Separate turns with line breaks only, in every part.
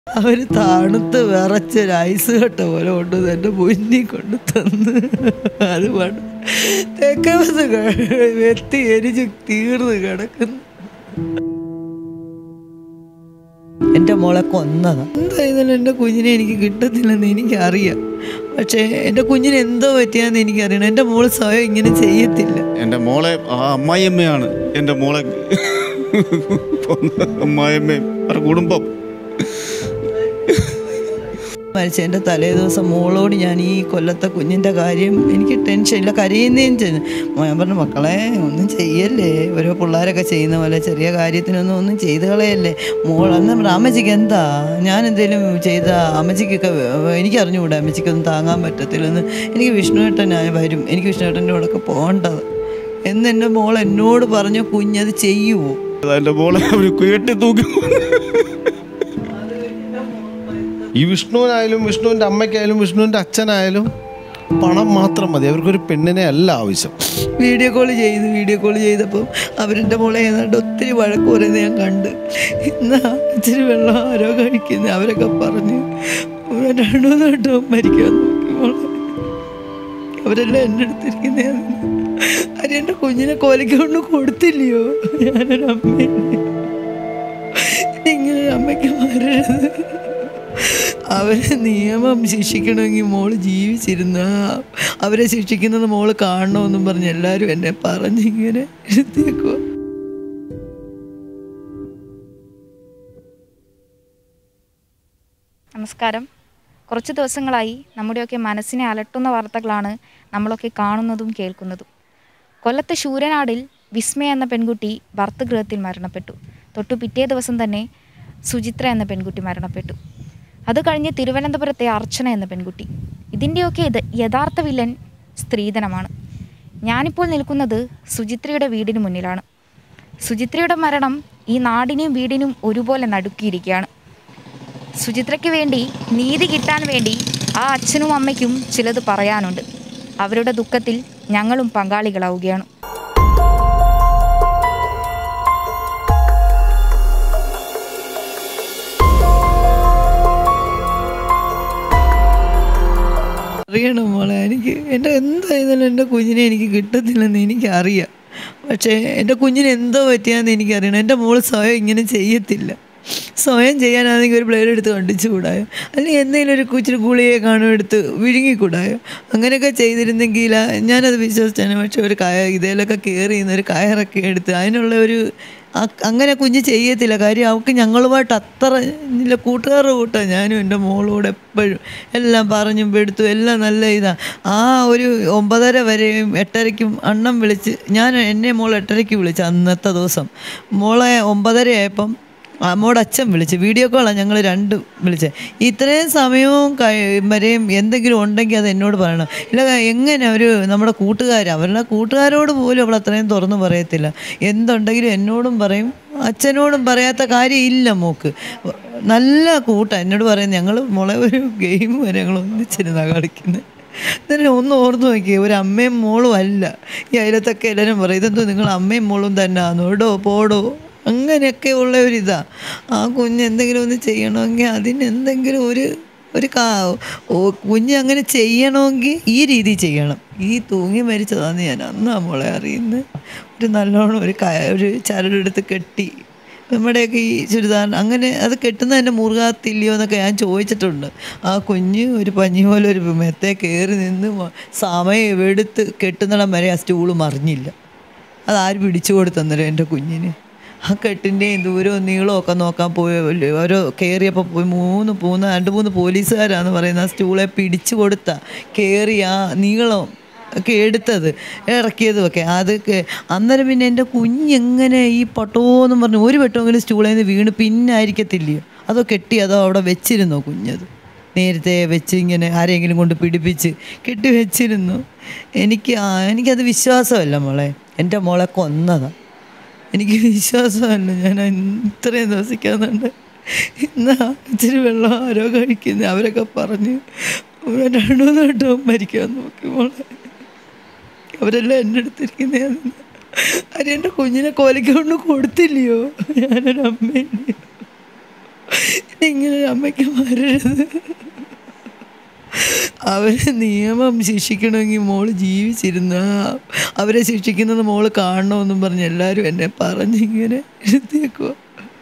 അവർ തണുത്ത് വിറച്ചൊരു ഐസ് കട്ട പോലെ കൊണ്ട് എൻ്റെ മുന്നിൽ കൊണ്ട് തന്ന് അത് പണ്ട് തെക്കേ വന്ന് വെത്തി എരിച്ച് തീർന്ന് കിടക്കുന്നു എൻ്റെ മോളെ കൊന്നതാ എന്തായാലും എൻ്റെ കുഞ്ഞിനെ എനിക്ക് കിട്ടത്തില്ലെന്ന് എനിക്കറിയാം പക്ഷേ എൻ്റെ കുഞ്ഞിന് എന്തോ പറ്റിയാന്ന് എനിക്കറിയണം എൻ്റെ മോള് സ്വയം ഇങ്ങനെ ചെയ്യത്തില്ല
എൻ്റെ മോളെ ആ അമ്മായിയമ്മയാണ് എൻ്റെ മോളെ കൊന്ന അമ്മായിയമ്മയും അവരുടെ കുടുംബം
മരിച്ചതിൻ്റെ തലേ ദിവസം മോളോട് ഞാൻ ഈ കൊല്ലത്തെ കുഞ്ഞിൻ്റെ കാര്യം എനിക്ക് ടെൻഷനില്ല കരയുന്നേം ചെയ്യുന്നു ഞാൻ പറഞ്ഞു മക്കളെ ഒന്നും ചെയ്യല്ലേ ഓരോ പിള്ളേരൊക്കെ ചെയ്യുന്ന പോലെ ചെറിയ കാര്യത്തിനൊന്നും ഒന്നും ചെയ്ത് കളയല്ലേ മോൾ അന്ന് പറഞ്ഞു, അമ്മച്ചിക്ക് എന്താ ഞാൻ എന്തെങ്കിലും ചെയ്ത അമ്മച്ചിക്കൊക്കെ എനിക്ക് അറിഞ്ഞുകൂടെ അമ്മച്ചിക്കൊന്നും താങ്ങാൻ പറ്റത്തില്ലെന്ന് എനിക്ക് വിഷ്ണുവേട്ടൻ ഞാൻ വരും എനിക്ക് വിഷ്ണുവേട്ടൻ്റെ കൂടെയൊക്കെ പോകേണ്ടത് എന്ന് എൻ്റെ മോൾ എന്നോട് പറഞ്ഞ കുഞ്ഞത് ചെയ്യുമോ
എൻ്റെ മോളെ അവർ കേട്ടി തൂക്കി
ഈ വിഷ്ണുവിനായാലും വിഷ്ണുവിൻ്റെ അമ്മയ്ക്കായാലും വിഷ്ണുവിൻ്റെ അച്ഛനായാലും പണം മാത്രം മതി അവർക്കൊരു പെണ്ണിനെ അല്ല ആവശ്യം
വീഡിയോ കോൾ ചെയ്ത് വീഡിയോ കോൾ ചെയ്തപ്പോൾ അവരെൻ്റെ മോളെ ഏതാണ്ട് ഒത്തിരി വഴക്ക് പറയുന്നത് ഞാൻ കണ്ട് ഇന്നാ ഇച്ചിരി വെള്ളം ആരോ കഴിക്കുന്നത് അവരൊക്കെ പറഞ്ഞ് രണ്ടു മൂന്ന് വട്ടം മരിക്കാൻ നോക്കി മോളെ അവരെല്ലാം എൻ്റെ അടുത്തിരിക്കുന്നേ അത് എൻ്റെ കുഞ്ഞിനെ കൊലക്കൊണ്ട് കൊടുത്തില്ലയോ ഞാനൊരു അമ്മയല്ലേ ഇങ്ങനെ ഒരു അമ്മയ്ക്ക് മാറരുത് അവരെ നിയമം ശിക്ഷിക്കണമെങ്കിൽ മോള് ജീവിച്ചിരുന്ന അവരെ ശിക്ഷിക്കുന്നത് മോള് കാണണമെന്നും പറഞ്ഞ് എല്ലാവരും എന്നെ പറഞ്ഞിങ്ങനെ എടുത്തേക്കുക
നമസ്കാരം കുറച്ച് ദിവസങ്ങളായി നമ്മുടെയൊക്കെ മനസ്സിനെ അലട്ടുന്ന വാർത്തകളാണ് നമ്മളൊക്കെ കാണുന്നതും കേൾക്കുന്നതും കൊല്ലത്തെ ശൂരനാടിൽ വിസ്മയ എന്ന പെൺകുട്ടി ഭർത്തഗൃഹത്തിൽ മരണപ്പെട്ടു തൊട്ടു പിറ്റേ ദിവസം തന്നെ സുചിത്ര എന്ന പെൺകുട്ടി മരണപ്പെട്ടു അത് കഴിഞ്ഞ് തിരുവനന്തപുരത്തെ അർച്ചന എന്ന പെൺകുട്ടി ഇതിൻ്റെയൊക്കെ ഇത് യഥാർത്ഥ വില്ലൻ സ്ത്രീധനമാണ് ഞാനിപ്പോൾ നിൽക്കുന്നത് സുചിത്രയുടെ വീടിന് മുന്നിലാണ് സുചിത്രയുടെ മരണം ഈ നാടിനും വീടിനും ഒരുപോലെ നടുക്കിയിരിക്കുകയാണ് സുചിത്രയ്ക്ക് വേണ്ടി നീതി കിട്ടാൻ വേണ്ടി ആ അച്ഛനും അമ്മയ്ക്കും ചിലത് പറയാനുണ്ട് അവരുടെ ദുഃഖത്തിൽ ഞങ്ങളും പങ്കാളികളാവുകയാണ്
അറിയണം മോളെ എനിക്ക് എൻ്റെ എന്തായാലും എൻ്റെ കുഞ്ഞിനെ എനിക്ക് കിട്ടത്തില്ലെന്ന് എനിക്കറിയാം പക്ഷേ എൻ്റെ കുഞ്ഞിന് എന്തോ പറ്റിയാന്ന് എനിക്കറിയണം എൻ്റെ മോള് സ്വയം ഇങ്ങനെ ചെയ്യത്തില്ല സ്വയം ചെയ്യാനാണെങ്കിൽ ഒരു ബ്ലേഡ് എടുത്ത് കണ്ടിച്ചു കൂടായോ അല്ലെങ്കിൽ എന്തെങ്കിലും ഒരു കുച്ചിരി ഗുളിയെ കാണും എടുത്ത് വിഴുങ്ങിക്കൂടായോ അങ്ങനെയൊക്കെ ചെയ്തിരുന്നെങ്കിൽ ആ- ഞാനത് വിശ്വസിച്ചാണ് പക്ഷെ ഒരു കയ ഇതിലൊക്കെ കയറി നിന്ന് ഒരു കയറൊക്കെ എടുത്ത് അതിനുള്ള ഒരു അ- അങ്ങനെ കുഞ്ഞ് ചെയ്യത്തില്ല കാര്യം അവൾക്ക് ഞങ്ങളുമായിട്ട് അത്ര ഇല്ല കൂട്ടുകാരുടെ കൂട്ടാണ് ഞാനും എൻ്റെ മോളോട് എപ്പോഴും എല്ലാം പറഞ്ഞും പെടുത്തു എല്ലാം നല്ല ഇതാണ് ആ ഒരു ഒമ്പതര വരെയും എട്ടരയ്ക്കും അണ്ണം വിളിച്ച് ഞാൻ എന്നെ മോൾ എട്ടരയ്ക്ക് വിളിച്ചു അന്നത്തെ ദിവസം മോളെ ഒമ്പതര ആയപ്പം അമ്മോട് അച്ഛൻ വിളിച്ച് വീഡിയോ കോളാണ് ഞങ്ങൾ രണ്ടും വിളിച്ചത് ഇത്രയും സമയവും കഴി- വരെയും എന്തെങ്കിലും ഉണ്ടെങ്കിൽ അത് എന്നോട് പറയണം ഇല്ല എങ്ങനെ ഒരു നമ്മുടെ കൂട്ടുകാർ അവരുടെ കൂട്ടുകാരോട് പോലും അവൾ അത്രയും തുറന്നു പറയത്തില്ല എന്തുണ്ടെങ്കിലും എന്നോടും പറയും അച്ഛനോടും പറയാത്ത കാര്യം ഇല്ല മോക്ക് നല്ല കൂട്ടാണ് എന്നോട് പറയും ഞങ്ങൾ മോളെ ഒരു ഗെയിം വരെ ഞങ്ങൾ ഒന്നിച്ചിരുന്നാണ് കളിക്കുന്നത് എന്നിട്ട് ഒന്ന് ഓർത്ത് നോക്കിയേ ഒരു അമ്മയും മോളും അല്ല ഈ അയലത്തൊക്കെ എല്ലാവരും പറയും ഇതെന്തോ നിങ്ങൾ അമ്മയും മോളും തന്നെ ആണോ ഇടോ പോടോ അങ്ങനെയൊക്കെ ഉള്ള ഒരു ഇതാ ആ കുഞ്ഞ് എന്തെങ്കിലും ഒന്ന് ചെയ്യണമെങ്കിൽ അതിന് എന്തെങ്കിലും ഒരു ഒരു കാ ഓ കുഞ്ഞ് അങ്ങനെ ചെയ്യണമെങ്കിൽ ഈ രീതി ചെയ്യണം ഈ തൂങ്ങി മരിച്ചതാന്ന് ഞാൻ അന്നാ മോളെ അറിയുന്നത് ഒരു നല്ലോണം ഒരു ക ഒരു ചരടെടുത്ത് കെട്ടി നമ്മുടെയൊക്കെ ഈ ചുരിദാർ അങ്ങനെ അത് കെട്ടുന്ന തന്നെ മുറുകാത്തില്ലയോ എന്നൊക്കെ ഞാൻ ചോദിച്ചിട്ടുണ്ട് ആ കുഞ്ഞ് ഒരു പഞ്ഞി പോലെ ഒരു മെത്തേ കയറി നിന്ന് മ- സമയം എടുത്ത് കെട്ടുന്നിടം വരെ ആ സ്റ്റൂള് മറിഞ്ഞില്ല അതാര് പിടിച്ചു കൊടുത്തന്നേരം എൻ്റെ കുഞ്ഞിന് ആ കെട്ടിൻ്റെയും ദൂരവും നീളവും ഒക്കെ നോക്കാൻ പോയി ഓരോ കയറിയപ്പോൾ പോയി മൂന്ന് മൂന്ന് രണ്ട് മൂന്ന് പോലീസുകാരാന്ന് പറയുന്ന ആ സ്റ്റൂളെ പിടിച്ചു കൊടുത്ത കയറി ആ നീളം ഒക്കെ എടുത്തത് ഇറക്കിയതും ഒക്കെ അത് കെ- അന്നേരം പിന്നെ എൻ്റെ കുഞ്ഞെങ്ങനെ ഈ പട്ടോന്നും പറഞ്ഞ് ഒരു വെട്ടമെങ്കിലും സ്റ്റൂളിൽ നിന്ന് വീണ് പിന്നെ ആയിരിക്കത്തില്ലയോ അതോ കെട്ടി അതോ അവിടെ വെച്ചിരുന്നോ കുഞ്ഞത് നേരത്തെ വെച്ച് ഇങ്ങനെ ആരെങ്കിലും കൊണ്ട് പിടിപ്പിച്ച് കെട്ടി വെച്ചിരുന്നു എനിക്ക് ആ- എനിക്കത് വിശ്വാസമല്ല മോളെ എൻ്റെ മോളെ കൊന്നതാണ് എനിക്ക് വിശ്വാസമല്ല ഞാൻ ഇത്രയും ദിവസിക്കാന്നുണ്ട് ഇന്നാ ഇച്ചിരി വെള്ളം ആരോ കഴിക്കുന്നത് അവരൊക്കെ പറഞ്ഞ് രണ്ടു മൂന്ന് വട്ടം മരിക്കാൻ നോക്കി മോളെ അവരെല്ലാം എൻ്റെ അടുത്തിരിക്കുന്നേ അത് എൻ്റെ കുഞ്ഞിനെ കൊലക്കൊണ്ട് കൊടുത്തില്ലയോ ഞാനൊരു അമ്മയില്ലേ ഇങ്ങനെ ഒരു അമ്മയ്ക്ക് വരരുത് അവരെ നിയമം ശിക്ഷിക്കണമെങ്കിൽ മോള് ജീവിച്ചിരുന്ന അവരെ ശിക്ഷിക്കുന്നത് മോള് കാണണമെന്നും പറഞ്ഞ് എല്ലാവരും എന്നെ പറഞ്ഞിങ്ങനെ എഴുതിയേക്കുക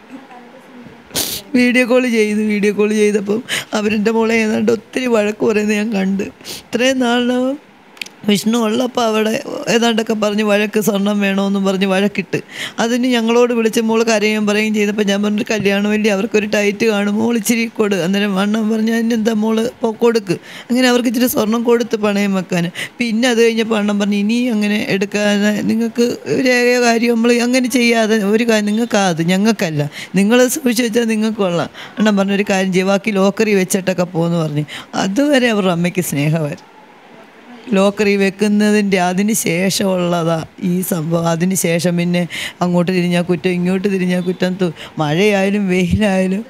വീഡിയോ കോൾ ചെയ്തു വീഡിയോ കോൾ ചെയ്തപ്പം അവരെൻ്റെ മോളെ ഏതാണ്ട് ഒത്തിരി വഴക്ക് പറയുന്നത് ഞാൻ കണ്ട് ഇത്രയും നാളിനകം വിഷ്ണു ഉള്ളപ്പോൾ അവിടെ ഏതാണ്ടൊക്കെ പറഞ്ഞ് വഴക്ക് സ്വർണം വേണമെന്നും പറഞ്ഞ് വഴക്കിട്ട് അതിന് ഞങ്ങളോട് വിളിച്ച് മോൾ കരയുകയും പറയുകയും ചെയ്തപ്പോൾ ഞാൻ പറഞ്ഞു കല്യാണമല്ലേ അവർക്കൊരു ടൈറ്റ് കാണും മോൾ ഇച്ചിരി കൊടു അന്നേരം അണ്ണൻ പറഞ്ഞു അതിനെന്താ മോള് പോ- കൊടുക്ക് അങ്ങനെ അവർക്ക് ഇച്ചിരി സ്വർണം കൊടുത്ത് പണയം വെക്കാൻ പിന്നെ അത് കഴിഞ്ഞപ്പോൾ അണ്ണൻ പറഞ്ഞു ഇനി അങ്ങനെ എടുക്കാതെ നിങ്ങൾക്ക് ഒരു ഏക കാര്യം നമ്മൾ അങ്ങനെ ചെയ്യാതെ ഒരു കാര്യം നിങ്ങൾക്കാ അത് ഞങ്ങൾക്കല്ല നിങ്ങൾ സൂക്ഷിച്ച് വെച്ചാൽ നിങ്ങൾക്ക് കൊള്ളാം അണ്ണൻ പറഞ്ഞു ഒരു കാര്യം ചെയ്യും ബാക്കി ലോക്കറി വെച്ചിട്ടൊക്കെ പോകുമെന്ന് പറഞ്ഞു അതുവരെ അവരുടെ അമ്മയ്ക്ക് സ്നേഹമായിരുന്നു ലോക്കറി വെക്കുന്നതിൻ്റെ അതിന് ശേഷമുള്ളതാ ഈ സംഭവം അതിന് ശേഷം പിന്നെ അങ്ങോട്ട് തിരിഞ്ഞാൽ കുറ്റം ഇങ്ങോട്ട് തിരിഞ്ഞാൽ കുറ്റം തു- മഴയായാലും വെയിലായാലും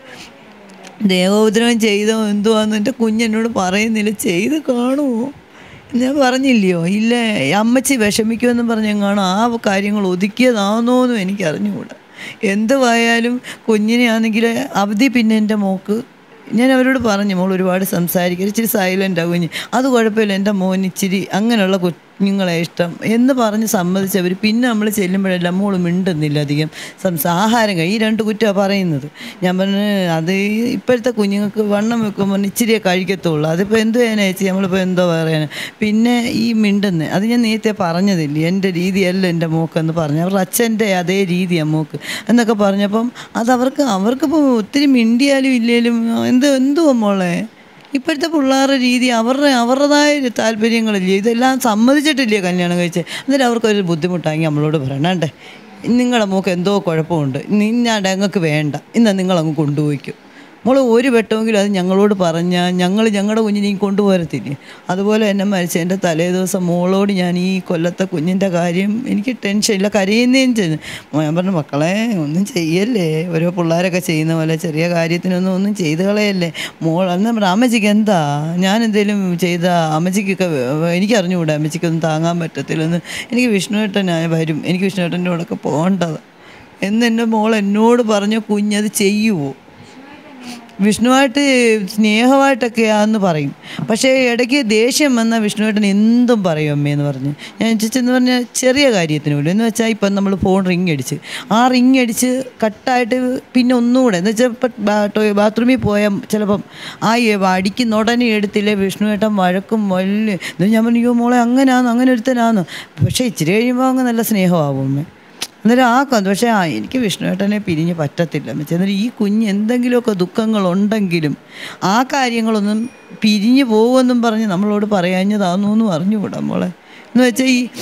ദേവോപദ്രവം ചെയ്തോ എന്തുവാന്ന് എൻ്റെ കുഞ്ഞെന്നോട് പറയുന്നില്ല ചെയ്ത് കാണുമോ ഞാൻ പറഞ്ഞില്ലയോ ഇല്ല അമ്മച്ചി വിഷമിക്കുമെന്നും പറഞ്ഞ് കാണും ആ കാര്യങ്ങൾ ഒതുക്കിയതാണോന്നും എനിക്ക് അറിഞ്ഞുകൂടാ എന്തുവായാലും കുഞ്ഞിനെ ആണെങ്കിൽ അവധി പിന്നെ എൻ്റെ മോക്ക് ഞാൻ അവരോട് പറഞ്ഞു മോൾ ഒരുപാട് സംസാരിക്കുക ഇച്ചിരി സൈലൻ്റ് ആകും അത് കുഴപ്പമില്ല എൻ്റെ മോൻ ഇച്ചിരി അങ്ങനെയുള്ള കുഞ്ഞുങ്ങളെ ഇഷ്ടം എന്ന് പറഞ്ഞ് സമ്മതിച്ചവർ പിന്നെ നമ്മൾ ചെല്ലുമ്പോഴെല്ലാം മോൾ മിണ്ടുന്നില്ല അധികം സംസാ ആഹാരം കഴി ഈ രണ്ട് കുറ്റമാണ് പറയുന്നത് ഞാൻ പറഞ്ഞു അത് ഇപ്പോഴത്തെ കുഞ്ഞുങ്ങൾക്ക് വണ്ണം വെക്കുമ്പോൾ ഇച്ചിരിയേ കഴിക്കത്തുള്ളൂ അതിപ്പോൾ എന്തോ ചെയ്യാനാ ചേച്ചി നമ്മളിപ്പോൾ എന്തോ പറയാൻ പിന്നെ ഈ മിണ്ടുന്നത് അത് ഞാൻ നേരത്തെ പറഞ്ഞതില്ലേ എൻ്റെ രീതിയല്ല എൻ്റെ മോക്കെന്ന് പറഞ്ഞു അവരുടെ അച്ഛൻ്റെ അതേ രീതിയാണ് മോക്ക് എന്നൊക്കെ പറഞ്ഞപ്പം അത് അവർക്ക് അവർക്കിപ്പോൾ ഒത്തിരി മിണ്ടിയാലും ഇല്ലേലും എന്ത് എന്തുവാ മോളെ ഇപ്പോഴത്തെ പിള്ളേരുടെ രീതി അവരുടെ അവരുടേതായ ഒരു താല്പര്യങ്ങളില്ലേ ഇതെല്ലാം സമ്മതിച്ചിട്ടില്ലേ കല്യാണം കഴിച്ച് എന്നിട്ട് അവർക്കൊരു ബുദ്ധിമുട്ടാണെങ്കിൽ നമ്മളോട് പറയണേ നിങ്ങളുടെ മോക്ക് എന്തോ കുഴപ്പമുണ്ട് നിന്നാണ്ട് ഞങ്ങൾക്ക് വേണ്ട ഇന്നാ നിങ്ങളങ്ങ് കൊണ്ടുപോയിക്കും മോൾ ഒരു വെട്ടമെങ്കിലും അത് ഞങ്ങളോട് പറഞ്ഞാൽ ഞങ്ങൾ ഞങ്ങളുടെ കുഞ്ഞിനെയും കൊണ്ടുപോരത്തില്ലേ അതുപോലെ എന്നെ മരിച്ച എൻ്റെ തലേ ദിവസം മോളോട് ഞാൻ ഈ കൊല്ലത്തെ കുഞ്ഞിൻ്റെ കാര്യം എനിക്ക് ടെൻഷനില്ല കരയുന്നേം ചെയ്യുന്നു ഞാൻ പറഞ്ഞു മക്കളെ ഒന്നും ചെയ്യല്ലേ ഓരോ പിള്ളേരൊക്കെ ചെയ്യുന്ന പോലെ ചെറിയ കാര്യത്തിനൊന്നും ഒന്നും ചെയ്ത് കളയല്ലേ മോൾ അന്ന് പറഞ്ഞു അമ്മച്ചിക്ക് എന്താ ഞാൻ എന്തെങ്കിലും ചെയ്ത അമ്മച്ചിക്കൊക്കെ വേ- എനിക്ക് അറിഞ്ഞുകൂടാ അമ്മച്ചിക്കൊന്നും താങ്ങാൻ പറ്റത്തില്ലെന്ന് എനിക്ക് വിഷ്ണുവേട്ടൻ വരും എനിക്ക് വിഷ്ണുവേട്ടൻ്റെ കൂടെയൊക്കെ പോകേണ്ടത് എന്ന് എൻ്റെ മോൾ എന്നോട് പറഞ്ഞ കുഞ്ഞത് ചെയ്യുമോ വിഷ്ണുവായിട്ട് സ്നേഹമായിട്ടൊക്കെയാന്ന് പറയും പക്ഷേ ഇടയ്ക്ക് ദേഷ്യം വന്ന വിഷ്ണുവേട്ടൻ എന്തും പറയും അമ്മയെന്ന് പറഞ്ഞ് ഞാൻ ചേച്ചെന്ന് പറഞ്ഞാൽ ചെറിയ കാര്യത്തിന് പോലും എന്ന് വെച്ചാൽ ഇപ്പം നമ്മൾ ഫോൺ റിങ് അടിച്ച് ആ റിങ് അടിച്ച് കട്ടായിട്ട് പിന്നെ ഒന്നുകൂടെ എന്ന് വെച്ചാൽ ഇപ്പം ബാത്റൂമിൽ പോയാൽ ചിലപ്പം ആ എ- അടിക്കുന്ന ഉടനെ എടുത്തില്ലേ വിഷ്ണുവേട്ടൻ വഴക്കും വലിയ എന്ന് ഞാൻ പറഞ്ഞു അയ്യോ മോളെ അങ്ങനെയാന്ന് അങ്ങനെ ഒരുത്തനാന്ന് പക്ഷേ ഇച്ചിരി കഴിയുമ്പോൾ അങ്ങ് നല്ല സ്നേഹമാവും അമ്മ അന്നേരം ആ കൊന്ത പക്ഷേ ആ എനിക്ക് വിഷ്ണുവേട്ടനെ പിരിഞ്ഞ് പറ്റത്തില്ല വെച്ചാൽ അന്നേരം ഈ കുഞ്ഞ് എന്തെങ്കിലുമൊക്കെ ദുഃഖങ്ങളുണ്ടെങ്കിലും ആ കാര്യങ്ങളൊന്നും പിരിഞ്ഞു പോകുമെന്നും പറഞ്ഞ് നമ്മളോട് പറയാഞ്ഞതാണെന്നൊന്നും അറിഞ്ഞുകൂടാ മോളെ എന്ന് വെച്ചാൽ ഈ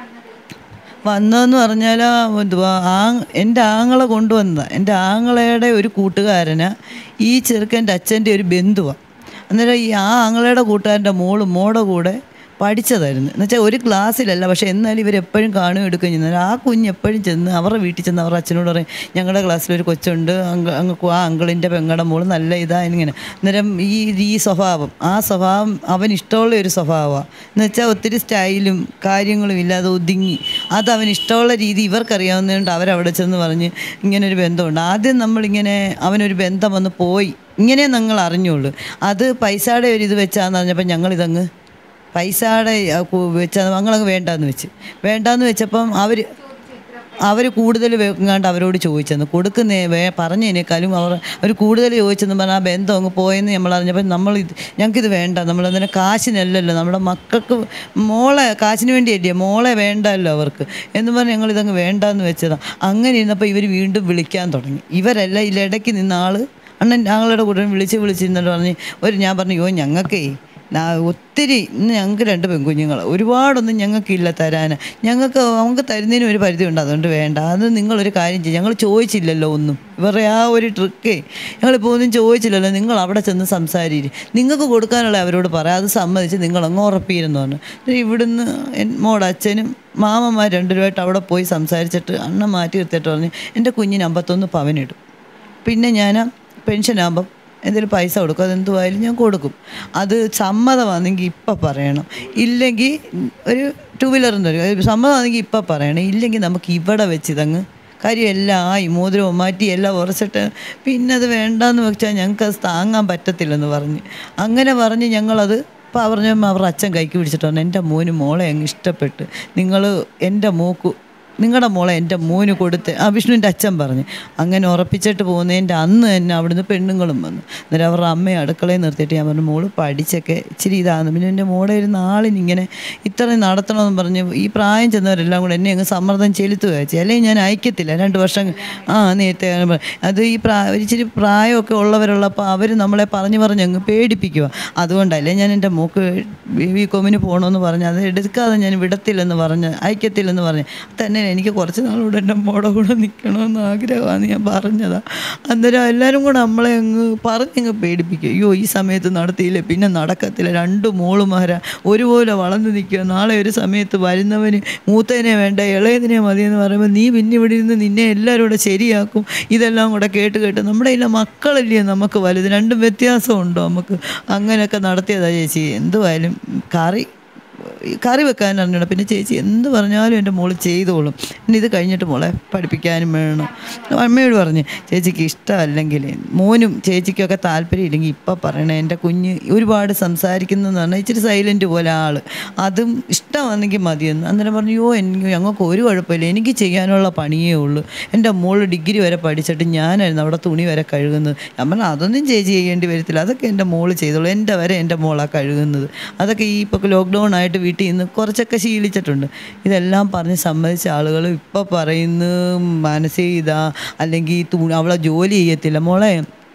വന്നതെന്ന് പറഞ്ഞാൽ എന്തുവാ ആ എൻ്റെ ആങ്ങളെ കൊണ്ടുവന്നതാണ് എൻ്റെ ആങ്ങളയുടെ ഒരു കൂട്ടുകാരന് ഈ ചെറുക്കൻ്റെ അച്ഛൻ്റെ ഒരു ബന്ധുവാണ് അന്നേരം ഈ ആ ആങ്ങളയുടെ കൂട്ടുകാരൻ്റെ മോള് മോടെ കൂടെ പഠിച്ചതായിരുന്നു എന്നുവെച്ചാൽ ഒരു ക്ലാസ്സിലല്ല പക്ഷേ എന്നാലും ഇവരെപ്പോഴും കാണുകയും എടുക്കുകയും ചെയ്യുന്നത് ആ കുഞ്ഞ് എപ്പോഴും ചെന്ന് അവരുടെ വീട്ടിൽ ചെന്ന് അവരുടെ അച്ഛനോട് പറയും ഞങ്ങളുടെ ക്ലാസ്സിലൊരു കൊച്ചുണ്ട് അങ്ക അങ്ങ് ആ അങ്കിളിൻ്റെ പെങ്ങളുടെ മോള് നല്ല ഇതാ ഇങ്ങനെ അന്നേരം ഈ ഈ സ്വഭാവം ആ സ്വഭാവം അവൻ ഇഷ്ടമുള്ള ഒരു സ്വഭാവമാണ് എന്ന് വെച്ചാൽ ഒത്തിരി സ്റ്റൈലും കാര്യങ്ങളും ഇല്ലാതെ ഒതുങ്ങി അത് അവൻ ഇഷ്ടമുള്ള രീതി ഇവർക്കറിയാവുന്നതുകൊണ്ട് അവരവിടെ ചെന്ന് പറഞ്ഞ് ഇങ്ങനൊരു ബന്ധമുണ്ട് ആദ്യം നമ്മളിങ്ങനെ അവനൊരു ബന്ധം വന്ന് പോയി ഇങ്ങനെ ഞങ്ങൾ അറിഞ്ഞുള്ളൂ അത് പൈസയുടെ ഒരു ഇത് വെച്ചാന്ന് പറഞ്ഞപ്പോൾ ഞങ്ങളിതങ്ങ് പൈസയുടെ വെച്ചാൽ ഞങ്ങളങ്ങ് വേണ്ടാന്ന് വെച്ച് വേണ്ടാന്ന് വെച്ചപ്പം അവർ അവർ കൂടുതൽ വെങ്ങാണ്ട് അവരോട് ചോദിച്ചെന്ന് കൊടുക്കുന്നേ വേ പറഞ്ഞതിനേക്കാളും അവർ അവർ കൂടുതൽ ചോദിച്ചെന്ന് പറഞ്ഞാൽ ആ ബന്ധം അങ്ങ് പോയെന്ന് നമ്മൾ അറിഞ്ഞപ്പോൾ നമ്മൾ ഇത് ഞങ്ങൾക്കിത് വേണ്ട നമ്മൾ അതിനെ കാശിനല്ലല്ലോ നമ്മുടെ മക്കൾക്ക് മോളെ കാശിന് വേണ്ടിയല്ലേ മോളെ വേണ്ടല്ലോ അവർക്ക് എന്ന് പറഞ്ഞ് ഞങ്ങൾ ഇതങ്ങ് വേണ്ടാന്ന് വെച്ചതാണ് അങ്ങനെ ഇരുന്നപ്പോൾ ഇവർ വീണ്ടും വിളിക്കാൻ തുടങ്ങി ഇവരല്ല ഇതിൽ ഇടയ്ക്ക് നിന്ന ആൾ അണ്ണൻ ഞങ്ങളുടെ കൂടെ വിളിച്ച് വിളിച്ചിരുന്നിട്ട് പറഞ്ഞ് ഒരു ഞാൻ പറഞ്ഞു യോ ഞങ്ങൾക്കേ നാ ഒത്തിരി ഇന്ന് ഞങ്ങൾക്ക് രണ്ട് പെൺകുഞ്ഞുങ്ങൾ ഒരുപാടൊന്നും ഞങ്ങൾക്കില്ല തരാൻ ഞങ്ങൾക്ക് നമുക്ക് തരുന്നതിന് ഒരു പരിധി ഉണ്ട് അതുകൊണ്ട് വേണ്ട അത് നിങ്ങളൊരു കാര്യം ചെയ്യും ഞങ്ങൾ ചോദിച്ചില്ലല്ലോ ഒന്നും ഇവരുടെ ആ ഒരു ട്രിക്കേ ഞങ്ങളിപ്പോൾ ഒന്നും ചോദിച്ചില്ലല്ലോ നിങ്ങൾ അവിടെ ചെന്ന് സംസാരിക്കും നിങ്ങൾക്ക് കൊടുക്കാനുള്ള അവരോട് പറയാം അത് സമ്മതിച്ച് നിങ്ങൾ അങ്ങ് ഉറപ്പിയിരുന്നു പറഞ്ഞു എന്നിട്ട് ഇവിടുന്ന് എൻ മോടെ അച്ഛനും മാമന്മാർ രണ്ടുപേരുമായിട്ട് അവിടെ പോയി സംസാരിച്ചിട്ട് അണ്ണ മാറ്റി നിർത്തിയിട്ട് പറഞ്ഞു എൻ്റെ കുഞ്ഞിന് അമ്പത്തൊന്ന് പവനിടും പിന്നെ ഞാൻ പെൻഷനാകുമ്പം എന്തെങ്കിലും പൈസ കൊടുക്കും അതെന്തുമായാലും ഞാൻ കൊടുക്കും അത് സമ്മതമാണെങ്കിൽ ഇപ്പം പറയണം ഇല്ലെങ്കിൽ ഒരു ടു വീലർ തരും സമ്മതമാണെങ്കിൽ ഇപ്പം പറയണം ഇല്ലെങ്കിൽ നമുക്ക് ഇവിടെ വെച്ച് ഇതങ്ങ് കാര്യം എല്ലാം ആയി മോതിരവും മാറ്റി എല്ലാം ഉറച്ചിട്ട് പിന്നെ അത് വേണ്ടാന്ന് വെച്ചാൽ ഞങ്ങൾക്ക് അത് താങ്ങാൻ പറ്റത്തില്ലെന്ന് പറഞ്ഞ് അങ്ങനെ പറഞ്ഞ് ഞങ്ങളത് അപ്പോൾ പറഞ്ഞ അവരുടെ അച്ഛൻ കൈക്ക് പിടിച്ചിട്ട് പറഞ്ഞു എൻ്റെ മോന് മോളെ അങ്ങ് ഇഷ്ടപ്പെട്ട് നിങ്ങൾ എൻ്റെ മോക്ക് നിങ്ങളുടെ മോളെ എൻ്റെ മോന് കൊടുത്ത് ആ വിഷ്ണുവിൻ്റെ അച്ഛൻ പറഞ്ഞു അങ്ങനെ ഉറപ്പിച്ചിട്ട് പോകുന്നതിൻ്റെ അന്ന് തന്നെ അവിടുന്ന് പെണ്ണുങ്ങളും വന്നു അന്നേരം അവരുടെ അമ്മയെ അടുക്കളയിൽ നിർത്തിയിട്ട് ഞാൻ പറഞ്ഞു മോള് പഠിച്ചൊക്കെ ഇച്ചിരി ഇതാണ് പിന്നെ എൻ്റെ മോളെ ഒരു നാളിനിങ്ങനെ ഇത്രയും നടത്തണമെന്ന് പറഞ്ഞ് ഈ പ്രായം ചെന്നവരെല്ലാം കൂടെ എന്നെ അങ്ങ് സമ്മർദ്ദം ചെലുത്തുക ചെയ്യും അല്ലെങ്കിൽ ഞാൻ അയക്കത്തില്ല രണ്ട് വർഷം ആ നേരത്തെ അങ്ങനെ പറ- അത് ഈ പ്രായ ഒരു ഇച്ചിരി പ്രായമൊക്കെ ഉള്ളവരുള്ളപ്പോൾ അവർ നമ്മളെ പറഞ്ഞ് പറഞ്ഞ് അങ്ങ് പേടിപ്പിക്കുക അതുകൊണ്ടല്ലേ ഞാൻ എൻ്റെ മോക്ക് വി കോമിന് പോകണമെന്ന് പറഞ്ഞ് അത് എടുക്കാതെ ഞാൻ വിടത്തില്ലെന്ന് പറഞ്ഞ് അയക്കത്തില്ലെന്ന് പറഞ്ഞ് തന്നെ എനിക്ക് കുറച്ച് നാളുകൂടെ എൻ്റെ മോടെ കൂടെ നിൽക്കണമെന്ന് ആഗ്രഹമാണ് ഞാൻ പറഞ്ഞതാ അന്നേരം എല്ലാവരും കൂടെ നമ്മളെ അങ്ങ് പറഞ്ഞങ്ങ് പേടിപ്പിക്കും അയ്യോ ഈ സമയത്ത് നടത്തിയില്ലേ പിന്നെ നടക്കത്തില്ല രണ്ട് മോളുമാരാ ഒരുപോലെ വളർന്ന് നിൽക്കുക നാളെ ഒരു സമയത്ത് വരുന്നവന് മൂത്തതിനെ വേണ്ട ഇളയതിനെ മതിയെന്ന് പറയുമ്പോൾ നീ പിന്നെ ഇവിടെ ഇരുന്ന് നിന്നെ എല്ലാവരും കൂടെ ശരിയാക്കും ഇതെല്ലാം കൂടെ കേട്ട് കേട്ട് നമ്മുടെ ഇല്ല മക്കളല്ലേ നമുക്ക് വലുത് രണ്ടും വ്യത്യാസമുണ്ടോ നമുക്ക് അങ്ങനെയൊക്കെ നടത്തിയതാ ചേച്ചി എന്തുവായാലും കറി ഈ കറി വെക്കാൻ അറിഞ്ഞൂടാ പിന്നെ ചേച്ചി എന്ത് പറഞ്ഞാലും എൻ്റെ മോള് ചെയ്തോളും പിന്നെ ഇത് കഴിഞ്ഞിട്ട് മോളെ പഠിപ്പിക്കാനും വേണം അമ്മയോട് പറഞ്ഞു ചേച്ചിക്ക് ഇഷ്ടമല്ലെങ്കിൽ മോനും ചേച്ചിക്കൊക്കെ താല്പര്യം ഇല്ലെങ്കിൽ ഇപ്പം പറയണേ എൻ്റെ കുഞ്ഞ് ഒരുപാട് സംസാരിക്കുന്നതെന്ന് പറഞ്ഞാൽ ഇച്ചിരി സൈലൻറ്റ് പോലെ ആൾ അതും ഇഷ്ടമാണെങ്കിൽ മതിയെന്ന് അന്നേരം പറഞ്ഞു യോ എനിക്ക് ഞങ്ങൾക്ക് ഒരു കുഴപ്പമില്ല എനിക്ക് ചെയ്യാനുള്ള പണിയേ ഉള്ളൂ എൻ്റെ മോള് ഡിഗ്രി വരെ പഠിച്ചിട്ട് ഞാനായിരുന്നു അവിടെ തുണി വരെ കഴുകുന്നത് ഞാൻ പറഞ്ഞു അതൊന്നും ചേച്ചി ചെയ്യേണ്ടി വരത്തില്ല അതൊക്കെ എൻ്റെ മോള് ചെയ്തോളൂ എൻ്റെ വരെ എൻ്റെ മോളാണ് കഴുകുന്നത് അതൊക്കെ ഈ ഇപ്പോൾ ലോക്ക്ഡൗൺ ആയിട്ട് വീട്ടിൽ നിന്ന് കുറച്ചൊക്കെ ശീലിച്ചിട്ടുണ്ട് ഇതെല്ലാം പറഞ്ഞ് സമ്മതിച്ച ആളുകൾ ഇപ്പോൾ പറയുന്നു മനസ്സേ ഇതാ അല്ലെങ്കിൽ തുണി അവളെ ജോലി ചെയ്യത്തില്ല മോളെ